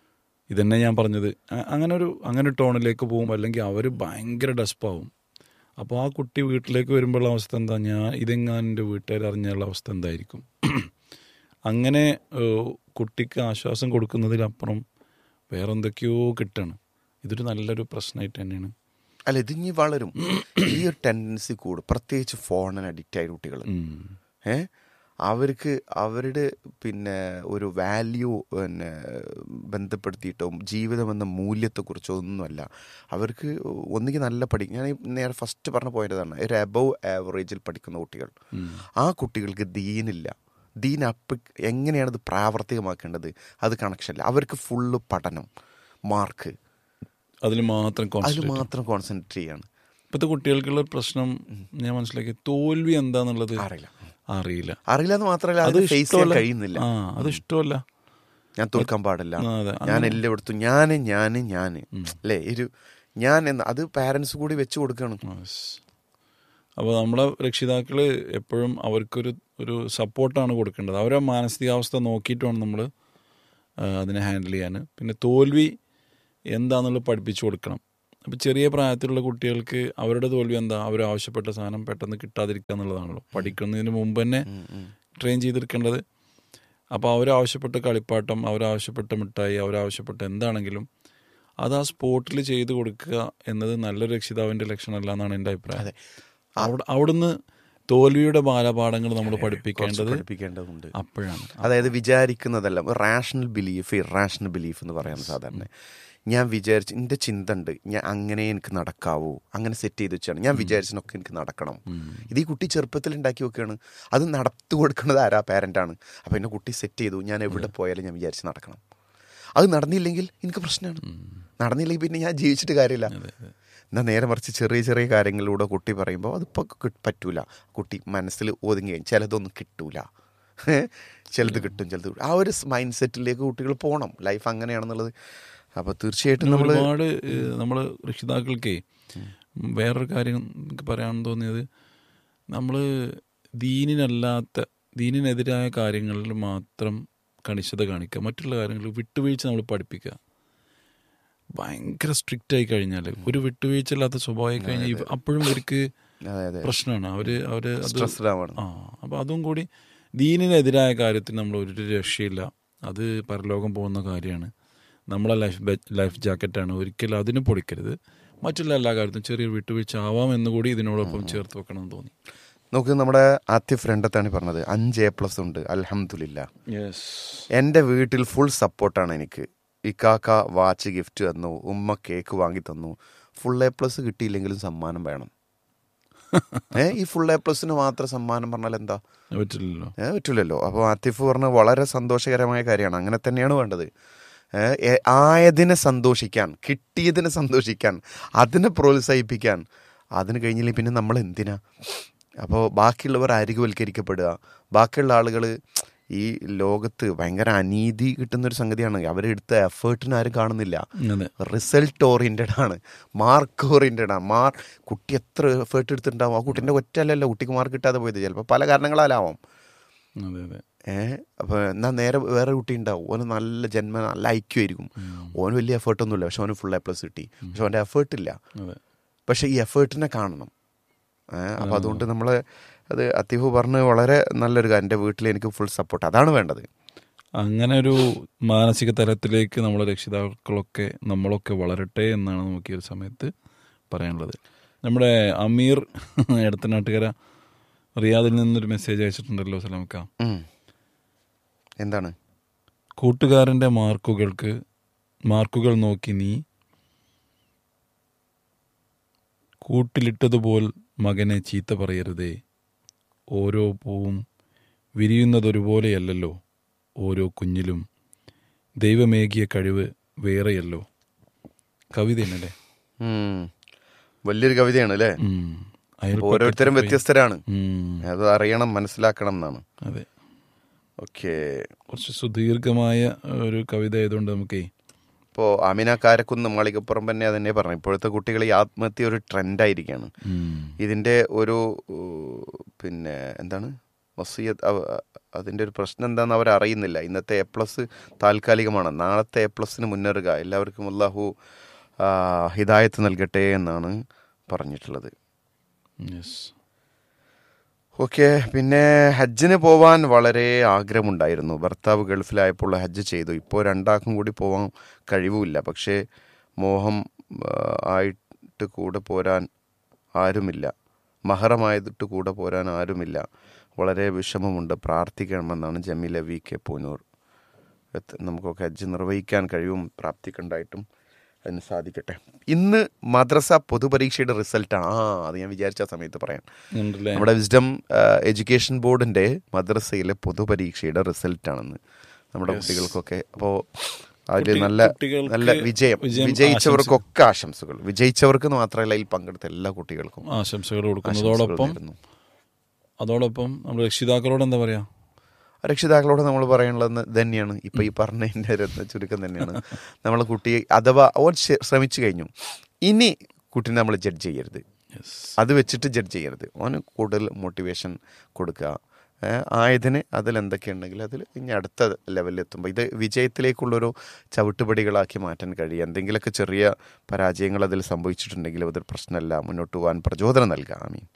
Speaker 1: ഇതന്നെ ഞാൻ പറഞ്ഞത് അ- അങ്ങനെ ഒരു അങ്ങനെ ഒരു ടോണിലേക്ക് പോകും അല്ലെങ്കിൽ അവർ ഭയങ്കര ഡെസ്പാവും അപ്പോൾ ആ കുട്ടി വീട്ടിലേക്ക് വരുമ്പോഴുള്ള അവസ്ഥ എന്താ ഞാൻ ഇതെങ്ങാനും എൻ്റെ വീട്ടുകാർ അറിഞ്ഞുള്ള അവസ്ഥ എന്തായിരിക്കും അങ്ങനെ ഏഹ്, കുട്ടിക്ക് ആശ്വാസം കൊടുക്കുന്നതിലപ്പുറം വേറെന്തൊക്കെയോ കിട്ടണം ഇതൊരു നല്ലൊരു പ്രശ്നമായിട്ട് തന്നെയാണ്
Speaker 2: അല്ല ഇതിങ്ങി വളരും ഈ ഒരു ടെൻഡൻസി കൂടും പ്രത്യേകിച്ച് ഫോണിന് അഡിക്റ്റ് ആയ കുട്ടികൾ
Speaker 1: ഉം.
Speaker 2: ഏ അവർക്ക് അവരുടെ പിന്നെ ഒരു വാല്യൂ പിന്നെ ബന്ധപ്പെടുത്തിയിട്ടോ ജീവിതം എന്ന മൂല്യത്തെക്കുറിച്ചോ ഒന്നുമല്ല അവർക്ക് ഒന്നുകിൽ നല്ല പഠിക്കും ഞാൻ ഈ നേരെ ഫസ്റ്റ് പറഞ്ഞ പോയിന്റ് അതാണ് ഒരു അബവ് ആവറേജിൽ പഠിക്കുന്ന കുട്ടികൾ ആ കുട്ടികൾക്ക് ദീനില്ല ദീൻ അപ്പ് എങ്ങനെയാണ് ഇത് പ്രാവർത്തികമാക്കേണ്ടത് അത് കണക്ഷനില്ല അവർക്ക് ഫുള്ള് പഠനം മാർക്ക്
Speaker 1: അതിൽ മാത്രം
Speaker 2: അതിൽ
Speaker 1: കോൺസെൻട്രേറ്റ്
Speaker 2: മാത്രം കോൺസെൻട്രേറ്റ് ചെയ്യാണ്
Speaker 1: ഇപ്പോഴത്തെ കുട്ടികൾക്കുള്ള ഒരു പ്രശ്നം ഞാൻ മനസ്സിലാക്കി തോൽവി എന്താന്നുള്ളത്
Speaker 2: അറിയില്ല
Speaker 1: അറിയില്ല
Speaker 2: അറിയില്ല എന്ന് മാത്രമല്ല അത് ഫേസ് ചെയ്യാൻ
Speaker 1: ഇഷ്ടമല്ല.
Speaker 2: കഴിയുന്നില്ല
Speaker 1: ആ അത് ഇഷ്ടമല്ല
Speaker 2: ഞാൻ തോൽക്കാൻ പാടില്ല
Speaker 1: ആ, അതെ.
Speaker 2: ഞാൻ
Speaker 1: അങ്ങനെ-
Speaker 2: എല്ലായിടത്തും ഞാന് ഞാന് ഞാന് അല്ലേ ഒരു ഞാൻ എന്ന അത് പാരന്റ്സ് കൂടി വെച്ച് കൊടുക്കണം
Speaker 1: അപ്പോൾ നമ്മളെ രക്ഷിതാക്കൾ എപ്പോഴും അവർക്കൊരു ഒരു സപ്പോർട്ടാണ് കൊടുക്കേണ്ടത് അവരെ മാനസികാവസ്ഥ നോക്കിയിട്ട് വേണം നമ്മൾ അതിനെ ഹാൻഡിൽ ചെയ്യാൻ പിന്നെ തോൽവി എന്താണെന്നുള്ളത് പഠിപ്പിച്ചു കൊടുക്കണം അപ്പോൾ ചെറിയ പ്രായത്തിലുള്ള കുട്ടികൾക്ക് അവരുടെ തോൽവി എന്താ അവർ ആവശ്യപ്പെട്ട സാധനം പെട്ടെന്ന് കിട്ടാതിരിക്കുക എന്നുള്ളതാണല്ലോ പഠിക്കുന്നതിന് മുമ്പ് തന്നെ ട്രെയിൻ ചെയ്തെടുക്കേണ്ടത് അപ്പോൾ അവരാവശ്യപ്പെട്ട കളിപ്പാട്ടം അവരാവശ്യപ്പെട്ട മിഠായി അവരാവശ്യപ്പെട്ട എന്താണെങ്കിലും അത് ആ സ്പോട്ടിൽ ചെയ്ത് കൊടുക്കുക എന്നത് നല്ലൊരു രക്ഷിതാവിൻ്റെ ലക്ഷണമല്ല എന്നാണ് എൻ്റെ അഭിപ്രായം
Speaker 2: അതെ.
Speaker 1: അവിടെ അവിടുന്ന് തോൽവിയുടെ ബാലപാഠങ്ങൾ നമ്മൾ
Speaker 2: കുറച്ച്
Speaker 1: പഠിപ്പിക്കേണ്ടത്
Speaker 2: പഠിപ്പിക്കേണ്ടതുണ്ട്
Speaker 1: അപ്പോഴാണ്
Speaker 2: അതായത് വിചാരിക്കുന്നതല്ല റാഷണൽ ബിലീഫ് ഇറാഷണൽ ബിലീഫ് എന്ന് പറയുന്നത് സാധാരണ ഞാൻ വിചാരിച്ച് എൻ്റെ ചിന്ത ഉണ്ട് ഞാൻ അങ്ങനെ എനിക്ക് നടക്കാവൂ അങ്ങനെ സെറ്റ് ചെയ്ത് വെച്ചാണ് ഞാൻ വിചാരിച്ചതിനൊക്കെ എനിക്ക് നടക്കണം ഇത് ഈ കുട്ടി ചെറുപ്പത്തിൽ ഉണ്ടാക്കി വെക്കുകയാണ് അത് നടത്തു കൊടുക്കുന്നത് ആരാ പാരൻ്റാണ് അപ്പോൾ എന്നെ കുട്ടി സെറ്റ് ചെയ്തു ഞാൻ എവിടെ പോയാലും ഞാൻ വിചാരിച്ച് നടക്കണം അത് നടന്നില്ലെങ്കിൽ എനിക്ക് പ്രശ്നമാണ് നടന്നില്ലെങ്കിൽ പിന്നെ ഞാൻ ജീവിച്ചിട്ട് കാര്യമില്ല എന്നാൽ നേരെ മറിച്ച് ചെറിയ ചെറിയ കാര്യങ്ങളിലൂടെ കുട്ടി പറയുമ്പോൾ അതിപ്പോൾ പറ്റൂല കുട്ടി മനസ്സിൽ ഒതുങ്ങി കഴിഞ്ഞ് ചിലതൊന്നും കിട്ടൂല ചിലത് കിട്ടും ചിലത് കിട്ടും. ആ ഒരു മൈൻഡ് സെറ്റിലേക്ക് കുട്ടികൾ പോകണം ലൈഫ് അങ്ങനെയാണെന്നുള്ളത് അപ്പോൾ തീർച്ചയായിട്ടും നമ്മൾ
Speaker 1: ഒരുപാട് നമ്മൾ രക്ഷിതാക്കൾക്കേ വേറൊരു കാര്യം എനിക്ക് പറയാൻ തോന്നിയത് നമ്മൾ ദീനിനല്ലാത്ത ദീനിനെതിരായ കാര്യങ്ങളിൽ മാത്രം കണിശത കാണിക്കുക മറ്റുള്ള കാര്യങ്ങൾ വിട്ടുവീഴ്ച നമ്മൾ പഠിപ്പിക്കുക ഭയങ്കര സ്ട്രിക്റ്റ് ആയി കഴിഞ്ഞാൽ ഒരു വിട്ടുവീഴ്ച ഇല്ലാത്ത സ്വഭാവമായി കഴിഞ്ഞാൽ ഇവ- അപ്പോഴും ഇവർക്ക്
Speaker 2: അതെ അതെ
Speaker 1: പ്രശ്നമാണ് അവര് അവര് അത്
Speaker 2: സ്ട്രെസ്ഡ് ആവണം
Speaker 1: ആ അപ്പം അതും കൂടി ദീനിനെതിരായ കാര്യത്തിൽ നമ്മൾ ഒരു രക്ഷയില്ല അത് പരലോകം പോകുന്ന കാര്യമാണ് നമ്മളെ ലൈഫ് ബെ- ലൈഫ് ജാക്കറ്റാണ് ഒരിക്കലും അതിന് പൊളിക്കരുത് മറ്റുള്ള എല്ലാ കാര്യത്തിലും ചെറിയൊരു വിട്ടുവീഴ്ച ആവാം എന്ന് കൂടി ഇതിനോടൊപ്പം ചേർത്ത് വെക്കണം എന്ന് തോന്നി
Speaker 2: നോക്ക് നമ്മുടെ ആദ്യ ഫ്രണ്ടത്താണ് പറഞ്ഞത് അഞ്ച് എ പ്ലസ് ഉണ്ട് അൽഹംദുലില്ല
Speaker 1: യെസ്
Speaker 2: എൻ്റെ വീട്ടിൽ ഫുൾ സപ്പോർട്ടാണ് എനിക്ക് ഇക്കാക്ക വാച്ച് ഗിഫ്റ്റ് തന്നു ഉമ്മ കേക്ക് വാങ്ങി തന്നു ഫുൾ എ പ്ലസ് കിട്ടിയില്ലെങ്കിലും സമ്മാനം വേണം ഏ ഈ ഫുൾ എ പ്ലസിന് മാത്രം സമ്മാനം പറഞ്ഞാൽ എന്താ
Speaker 1: പറ്റില്ലല്ലോ
Speaker 2: ഏ പറ്റില്ലല്ലോ അപ്പോൾ ആത്തിഫ് പറഞ്ഞ വളരെ സന്തോഷകരമായ കാര്യമാണ് അങ്ങനെ തന്നെയാണ് വേണ്ടത് ഏ, എ- ആയതിനെ സന്തോഷിക്കാൻ കിട്ടിയതിനെ സന്തോഷിക്കാൻ അതിനെ പ്രോത്സാഹിപ്പിക്കാൻ അതിന് കഴിഞ്ഞില്ലെങ്കിൽ പിന്നെ നമ്മൾ എന്തിനാ അപ്പോൾ ബാക്കിയുള്ളവർ അരികുവൽക്കരിക്കപ്പെടുക ബാക്കിയുള്ള ആളുകൾ ഈ ലോകത്ത് ഭയങ്കര അനീതി കിട്ടുന്നൊരു സംഗതിയാണ് അവരെടുത്ത എഫേർട്ടിന് ആരും കാണുന്നില്ല
Speaker 1: അതെ
Speaker 2: റിസൾട്ട് ഓറിയൻറ്റഡ് ആണ് മാർക്ക് ഓറിയൻറ്റഡ് ആണ് മാർ കുട്ടി എത്ര എഫേർട്ട് എടുത്തിട്ടുണ്ടാവും ആ കുട്ടീൻ്റെ ഒറ്റയല്ലല്ലോ കുട്ടിക്ക് മാർക്ക് കിട്ടാതെ പോയത് ചിലപ്പോൾ പല കാരണങ്ങളാലാവാം
Speaker 1: അതെ അതെ
Speaker 2: ഏഹ് അപ്പോൾ എന്നാൽ നേരെ വേറെ കുട്ടി ഉണ്ടാവും ഓന് നല്ല ജന്മ നല്ല ഐക്യമായിരിക്കും ഓന് വലിയ എഫേർട്ടൊന്നുമില്ല പക്ഷെ ഓന് ഫുൾ എ പ്ലസ് കിട്ടി പക്ഷെ അവൻ്റെ എഫേർട്ട് ഇല്ല
Speaker 1: അതെ
Speaker 2: പക്ഷെ ഈ എഫേർട്ടിനെ കാണണം ഏഹ് അപ്പോൾ അതുകൊണ്ട് നമ്മൾ അത് അത്തിഹു പറഞ്ഞ് വളരെ നല്ലൊരു കാര്യം എൻ്റെ വീട്ടിൽ എനിക്ക് ഫുൾ സപ്പോർട്ട് അതാണ് വേണ്ടത്
Speaker 1: അങ്ങനെ ഒരു മാനസിക തലത്തിലേക്ക് നമ്മളെ രക്ഷിതാക്കളൊക്കെ നമ്മളൊക്കെ വളരട്ടെ എന്നാണ് നമുക്ക് ഈ ഒരു സമയത്ത് പറയാനുള്ളത് നമ്മുടെ അമീർ എടത്തനാട്ടുകര റിയാദിൽ നിന്നൊരു മെസ്സേജ് അയച്ചിട്ടുണ്ടല്ലോ സലാമക്ക
Speaker 2: ഉം. എന്താണ്
Speaker 1: കൂട്ടുകാരൻ്റെ മാർക്കുകൾക്ക് മാർക്കുകൾ നോക്കി നീ കൂട്ടിലിട്ടതുപോൽ മകനെ ചീത്ത പറയരുതേ ഓരോ പൂവും വിരിയുന്നതൊരുപോലെയല്ലല്ലോ ഓരോ കുഞ്ഞിലും ദൈവമേകിയ കഴിവ് വേറെയല്ലോ കവിത തന്നെയല്ലേ
Speaker 2: ഉം. വലിയൊരു കവിതയാണ് അല്ലേ
Speaker 1: ഉം.
Speaker 2: അപ്പോൾ
Speaker 1: അയൽപക്കത്ത്
Speaker 2: ഓരോരുത്തരും
Speaker 1: പോയി-
Speaker 2: വ്യത്യസ്തരാണ്
Speaker 1: ഉം.
Speaker 2: അത് അറിയണം മനസ്സിലാക്കണം എന്നാണ്
Speaker 1: അതെ
Speaker 2: ഓക്കെ
Speaker 1: കുറച്ച് സുദീർഘമായ ഒരു കവിത ആയതുകൊണ്ട് നമുക്കേ
Speaker 2: ഇപ്പോൾ അമിന കാരക്കുന്ന് മാളികപ്പുറം തന്നെ അതന്നെ പറഞ്ഞു ഇപ്പോഴത്തെ കുട്ടികൾ ഈ ആത്മഹത്യ ഒരു ട്രെൻഡായിരിക്കുകയാണ്
Speaker 1: ഉം.
Speaker 2: ഇതിൻ്റെ ഒരു ഉം, പിന്നെ എന്താണ് വസീയത്ത് അവ- അതിൻ്റെ ഒരു പ്രശ്നം എന്താണെന്ന് അവർ അറിയുന്നില്ല ഇന്നത്തെ എ പ്ലസ് താൽക്കാലികമാണ് നാളത്തെ എ പ്ലസിന് മുന്നേറുക എല്ലാവർക്കും അള്ളാഹു ആ, ഹിദായത്ത് നൽകട്ടെ എന്നാണ് പറഞ്ഞിട്ടുള്ളത്
Speaker 1: യെസ്
Speaker 2: ഓക്കെ പിന്നെ ഹജ്ജിന് പോവാൻ വളരെ ആഗ്രഹമുണ്ടായിരുന്നു ഭർത്താവ് ഗൾഫിലായപ്പോൾ ഹജ്ജ് ചെയ്തു ഇപ്പോൾ രണ്ടാൾക്കും കൂടി പോവാൻ കഴിവുമില്ല പക്ഷേ മോഹം ആ, ആയിട്ട് കൂടെ പോരാൻ ആരുമില്ല മഹറമായിട്ട് കൂടെ പോരാൻ ആരുമില്ല വളരെ വിഷമമുണ്ട് പ്രാർത്ഥിക്കണമെന്നാണ് ജമീല വി കെ പൂനൂർ എത്ത് നമുക്കൊക്കെ ഹജ്ജ് നിർവഹിക്കാൻ കഴിവും പ്രാപ്തിക്കുണ്ടായിട്ടും അതിന് സാധിക്കട്ടെ ഇന്ന് മദ്രസ പൊതുപരീക്ഷയുടെ റിസൾട്ടാണ് ആ അത് ഞാൻ വിചാരിച്ച സമയത്ത് പറയാം
Speaker 1: ഉണ്ടല്ലേ
Speaker 2: നമ്മുടെ വിസ്ഡം എഡ്യൂക്കേഷൻ ബോർഡിന്റെ മദ്രസയിലെ പൊതുപരീക്ഷയുടെ റിസൾട്ട് ആണെന്ന് നമ്മുടെ കുട്ടികൾക്കൊക്കെ അപ്പോൾ അതിൽ
Speaker 1: കുട്ടി-
Speaker 2: നല്ല
Speaker 1: കുട്ടികൾക്ക്
Speaker 2: നല്ല വിജയം
Speaker 1: വിജയം
Speaker 2: വിജയിച്ചവർക്കൊക്കെ ആശംസകൾ വിജയിച്ചവർക്ക് എന്ന് മാത്രമല്ല ഇതിൽ പങ്കെടുത്ത എല്ലാ കുട്ടികൾക്കും
Speaker 1: ആശംസകൾ
Speaker 2: ആശംസകൾ
Speaker 1: കൊടുക്കുന്നതോടൊപ്പം
Speaker 2: നേരുന്നു.
Speaker 1: അതോടൊപ്പം നമ്മൾ രക്ഷിതാക്കളോട് എന്താ പറയാ
Speaker 2: രക്ഷിതാക്കളോട് നമ്മൾ പറയാനുള്ളത് തന്നെയാണ് ഇപ്പൊ ഈ പറഞ്ഞതിന്റെ ഒരു ചുരുക്കം തന്നെയാണ് നമ്മളെ കുട്ടിയെ അഥവാ ഓൻ ശ്ര- ശ്രമിച്ചു കഴിഞ്ഞു ഇനി കുട്ടീനെ നമ്മൾ ജഡ്ജ് ചെയ്യരുത് അത് വെച്ചിട്ട് ജഡ്ജ് ചെയ്യരുത് ഓന് കൂടുതൽ മോട്ടിവേഷൻ കൊടുക്കുക ഏ, ആയതിന് അതിൽ എന്തൊക്കെയുണ്ടെങ്കിൽ അതിൽ ഇനി അടുത്ത ലെവലിൽ എത്തുമ്പോൾ ഇത് വിജയത്തിലേക്കുള്ളൊരു ചവിട്ടുപടികളാക്കി മാറ്റാൻ കഴിയും എന്തെങ്കിലുമൊക്കെ ചെറിയ പരാജയങ്ങൾ അതിൽ സംഭവിച്ചിട്ടുണ്ടെങ്കിൽ അതൊരു പ്രശ്നമല്ല മുന്നോട്ട് പോകാൻ പ്രചോദനം നൽകുക ഐ മീൻ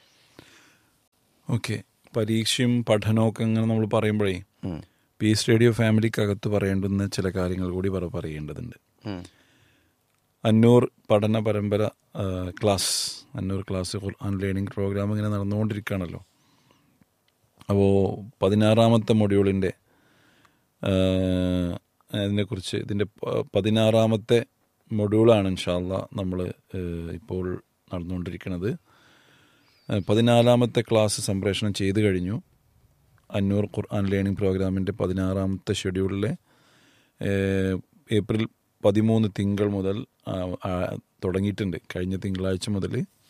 Speaker 1: ഓക്കെ പരീക്ഷയും പഠനമൊക്കെ ഇങ്ങനെ നമ്മൾ പറയുമ്പോഴേ പീസ് റേഡിയോ ഫാമിലിക്കകത്ത് പറയേണ്ടുന്ന ചില കാര്യങ്ങൾ കൂടി പറ പറയേണ്ടതുണ്ട് അന്നൂർ പഠന പരമ്പര ആ, class Annoor class Quran learning program ഇങ്ങനെ നടന്നുകൊണ്ടിരിക്കുകയാണല്ലോ അപ്പോൾ പതിനാറാമത്തെ മൊഡ്യൂളിൻ്റെ അതിനെക്കുറിച്ച് ഇതിൻ്റെ പ- പതിനാറാമത്തെ മൊഡ്യൂളാണ് ഇൻഷാല്ല നമ്മൾ ഇപ്പോൾ നടന്നുകൊണ്ടിരിക്കുന്നത് ഏഹ് പതിനാലാമത്തെ ക്ലാസ് സംപ്രേഷണം ചെയ്തു കഴിഞ്ഞു അന്നൂർ ഖുർആൻ ലേണിംഗ് പ്രോഗ്രാമിൻ്റെ പതിനാറാമത്തെ ഷെഡ്യൂളിലെ ഏഹ് ഏപ്രിൽ പതിമൂന്ന് തിങ്കൾ മുതൽ ആ, ആ, തുടങ്ങിയിട്ടുണ്ട് കഴിഞ്ഞ തിങ്കളാഴ്ച മുതൽ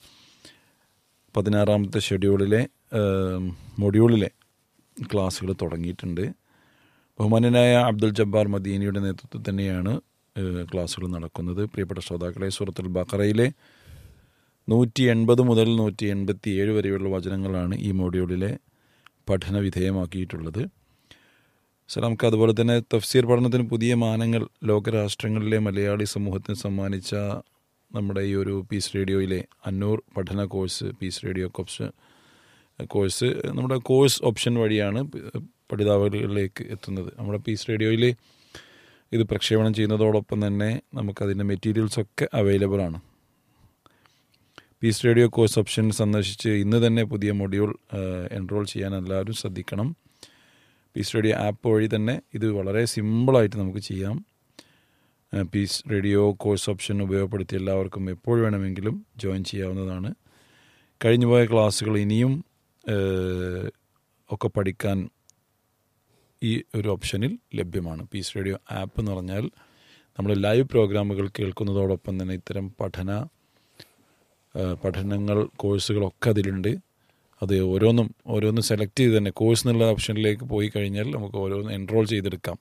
Speaker 1: പതിനാറാമത്തെ ഷെഡ്യൂളിലെ ഏഹ്, മൊഡ്യൂളിലെ ക്ലാസ്സുകൾ തുടങ്ങിയിട്ടുണ്ട് ബഹുമാനനായ അബ്ദുൽ ജബ്ബാർ മദീനിയുടെ നേതൃത്വത്തിൽ തന്നെയാണ് ഏഹ്, ക്ലാസ്സുകൾ നടക്കുന്നത് പ്രിയപ്പെട്ട ശ്രോതാക്കളെ സൂറത്തുൽ ബഖറയിലെ നൂറ്റി എൺപത് മുതൽ നൂറ്റി എൺപത്തി ഏഴ് വരെയുള്ള വചനങ്ങളാണ് ഈ മോഡ്യൂളിലെ പഠന വിധേയമാക്കിയിട്ടുള്ളത് സർ നമുക്ക് അതുപോലെ തന്നെ തഫ്സീർ പഠനത്തിന് പുതിയ മാനങ്ങൾ ലോകരാഷ്ട്രങ്ങളിലെ മലയാളി സമൂഹത്തിന് സമ്മാനിച്ച നമ്മുടെ ഈ ഒരു പീസ് റേഡിയോയിലെ അന്നൂർ പഠന course peace radio course course നമ്മുടെ കോഴ്സ് ഓപ്ഷൻ വഴിയാണ് പ- പഠിതാവുകളിലേക്ക് എത്തുന്നത് നമ്മുടെ പീസ് റേഡിയോയിൽ ഇത് പ്രക്ഷേപണം ചെയ്യുന്നതോടൊപ്പം തന്നെ നമുക്കതിൻ്റെ മെറ്റീരിയൽസൊക്കെ അവൈലബിൾ ആണ് പീസ് റേഡിയോ കോഴ്സ് ഓപ്ഷൻ സന്ദർശിച്ച് ഇന്ന് തന്നെ പുതിയ മൊഡ്യൂൾ എൻറോൾ ചെയ്യാൻ എല്ലാവരും ശ്രദ്ധിക്കണം പീസ് റേഡിയോ ആപ്പ് വഴി തന്നെ ഇത് വളരെ സിമ്പിളായിട്ട് നമുക്ക് ചെയ്യാം ആ, പീസ് റേഡിയോ കോഴ്സ് ഓപ്ഷൻ ഉപയോഗപ്പെടുത്തി എല്ലാവർക്കും എപ്പോൾ വേണമെങ്കിലും ജോയിൻ ചെയ്യാവുന്നതാണ് കഴിഞ്ഞുപോയ ക്ലാസ്സുകൾ ഇനിയും ഏഹ്, ഒക്കെ പഠിക്കാൻ ഈ ഒരു ഓപ്ഷനിൽ ലഭ്യമാണ് പീസ് റേഡിയോ ആപ്പ് എന്ന് പറഞ്ഞാൽ നമ്മൾ ലൈവ് പ്രോഗ്രാമുകൾ കേൾക്കുന്നതോടൊപ്പം തന്നെ ഇത്തരം പഠന ആ, പഠനങ്ങൾ കോഴ്സുകളൊക്കെ അതിലുണ്ട് അത് ഓരോന്നും ഓരോന്നും സെലക്ട് ചെയ്ത് തന്നെ കോഴ്സ് എന്നുള്ള ഓപ്ഷനിലേക്ക് പോയി കഴിഞ്ഞാൽ നമുക്ക് ഓരോന്ന് എൻറോൾ ചെയ്തെടുക്കാം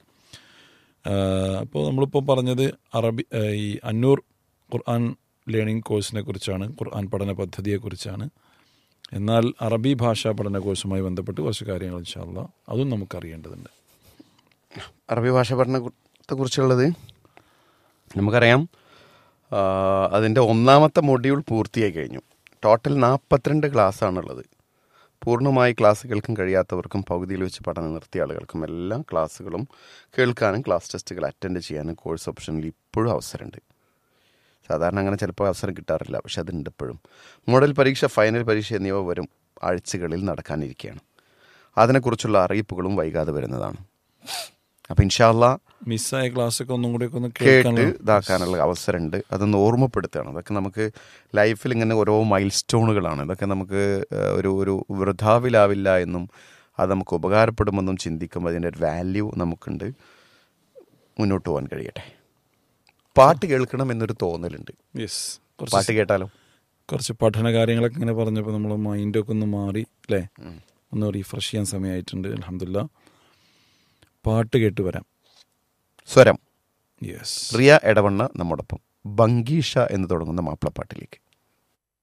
Speaker 1: അപ്പോൾ നമ്മളിപ്പോൾ പറഞ്ഞത് അറബി ആ, ഈ അന്നൂർ ഖുർആൻ ലേണിംഗ് കോഴ്സിനെ കുറിച്ചാണ് ഖുർആൻ പഠന പദ്ധതിയെക്കുറിച്ചാണ് എന്നാൽ അറബി ഭാഷാ പഠന കോഴ്സുമായി ബന്ധപ്പെട്ട് കുറച്ച് കാര്യങ്ങൾ ഇൻഷാല്ല അതും നമുക്കറിയേണ്ടതുണ്ട്
Speaker 2: അറബി ഭാഷ പഠനത്തെ കുറിച്ചുള്ളത് നമുക്കറിയാം ആ, അതിൻ്റെ ഒന്നാമത്തെ മൊഡ്യൂൾ പൂർത്തിയായി കഴിഞ്ഞു ടോട്ടൽ നാൽപ്പത്തിരണ്ട് ക്ലാസ്സാണുള്ളത് പൂർണ്ണമായി ക്ലാസ് കേൾക്കാൻ കഴിയാത്തവർക്കും പകുതിയിൽ വെച്ച് പഠനം നിർത്തിയ ആളുകൾക്കും എല്ലാ ക്ലാസ്സുകളും കേൾക്കാനും ക്ലാസ് ടെസ്റ്റുകൾ അറ്റൻഡ് ചെയ്യാനും കോഴ്സ് ഓപ്ഷനിൽ ഇപ്പോഴും അവസരമുണ്ട് സാധാരണ അങ്ങനെ ചിലപ്പോൾ അവസരം കിട്ടാറില്ല പക്ഷെ അതുണ്ട് ഇപ്പോഴും മോഡൽ പരീക്ഷ ഫൈനൽ പരീക്ഷ എന്നിവ വരും ആഴ്ചകളിൽ നടക്കാനിരിക്കുകയാണ് അതിനെക്കുറിച്ചുള്ള അറിയിപ്പുകളും വൈകാതെ വരുന്നതാണ് അപ്പം ഇൻഷാല്ല
Speaker 1: മിസ്സായ ക്ലാസ്സൊക്കെ ഒന്നും കൂടി ഒക്കെ ഒന്ന്
Speaker 2: കേട്ട്
Speaker 1: കേൾക്കാനുള്ള
Speaker 2: ഇതാക്കാനുള്ള അവസരമുണ്ട് അതൊന്ന് ഓർമ്മപ്പെടുത്തുകയാണ് അതൊക്കെ നമുക്ക് ലൈഫിൽ ഇങ്ങനെ ഓരോ മൈൽ സ്റ്റോണുകളാണ് ഇതൊക്കെ നമുക്ക് ഏഹ്, ഒരു ഒരു വൃഥാവിലാവില്ല എന്നും അത് നമുക്ക് ഉപകാരപ്പെടുമെന്നും ചിന്തിക്കുമ്പോൾ അതിൻ്റെ ഒരു വാല്യൂ നമുക്കുണ്ട് മുന്നോട്ട് പോകാൻ കഴിയട്ടെ പാട്ട് കേൾക്കണം എന്നൊരു തോന്നലുണ്ട്
Speaker 1: യെസ്
Speaker 2: പാട്ട്
Speaker 1: കുറച്ച്
Speaker 2: കേട്ടാലോ
Speaker 1: കുറച്ച് പഠന കാര്യങ്ങളൊക്കെ ഇങ്ങനെ പറഞ്ഞപ്പോൾ നമ്മൾ മൈൻഡൊക്കെ ഒന്ന് മാറി അല്ലേ ഒന്ന് റീഫ്രഷ് ചെയ്യാൻ സമയമായിട്ടുണ്ട് അലഹമില്ല പാട്ട് കേട്ട് വരാം
Speaker 2: സ്വരം
Speaker 1: യെസ്
Speaker 2: റിയ എടവണ്ണ നമ്മോടൊപ്പം ബംഗീഷ എന്ന് തുടങ്ങുന്ന മാപ്പിളപ്പാട്ടിലേക്ക്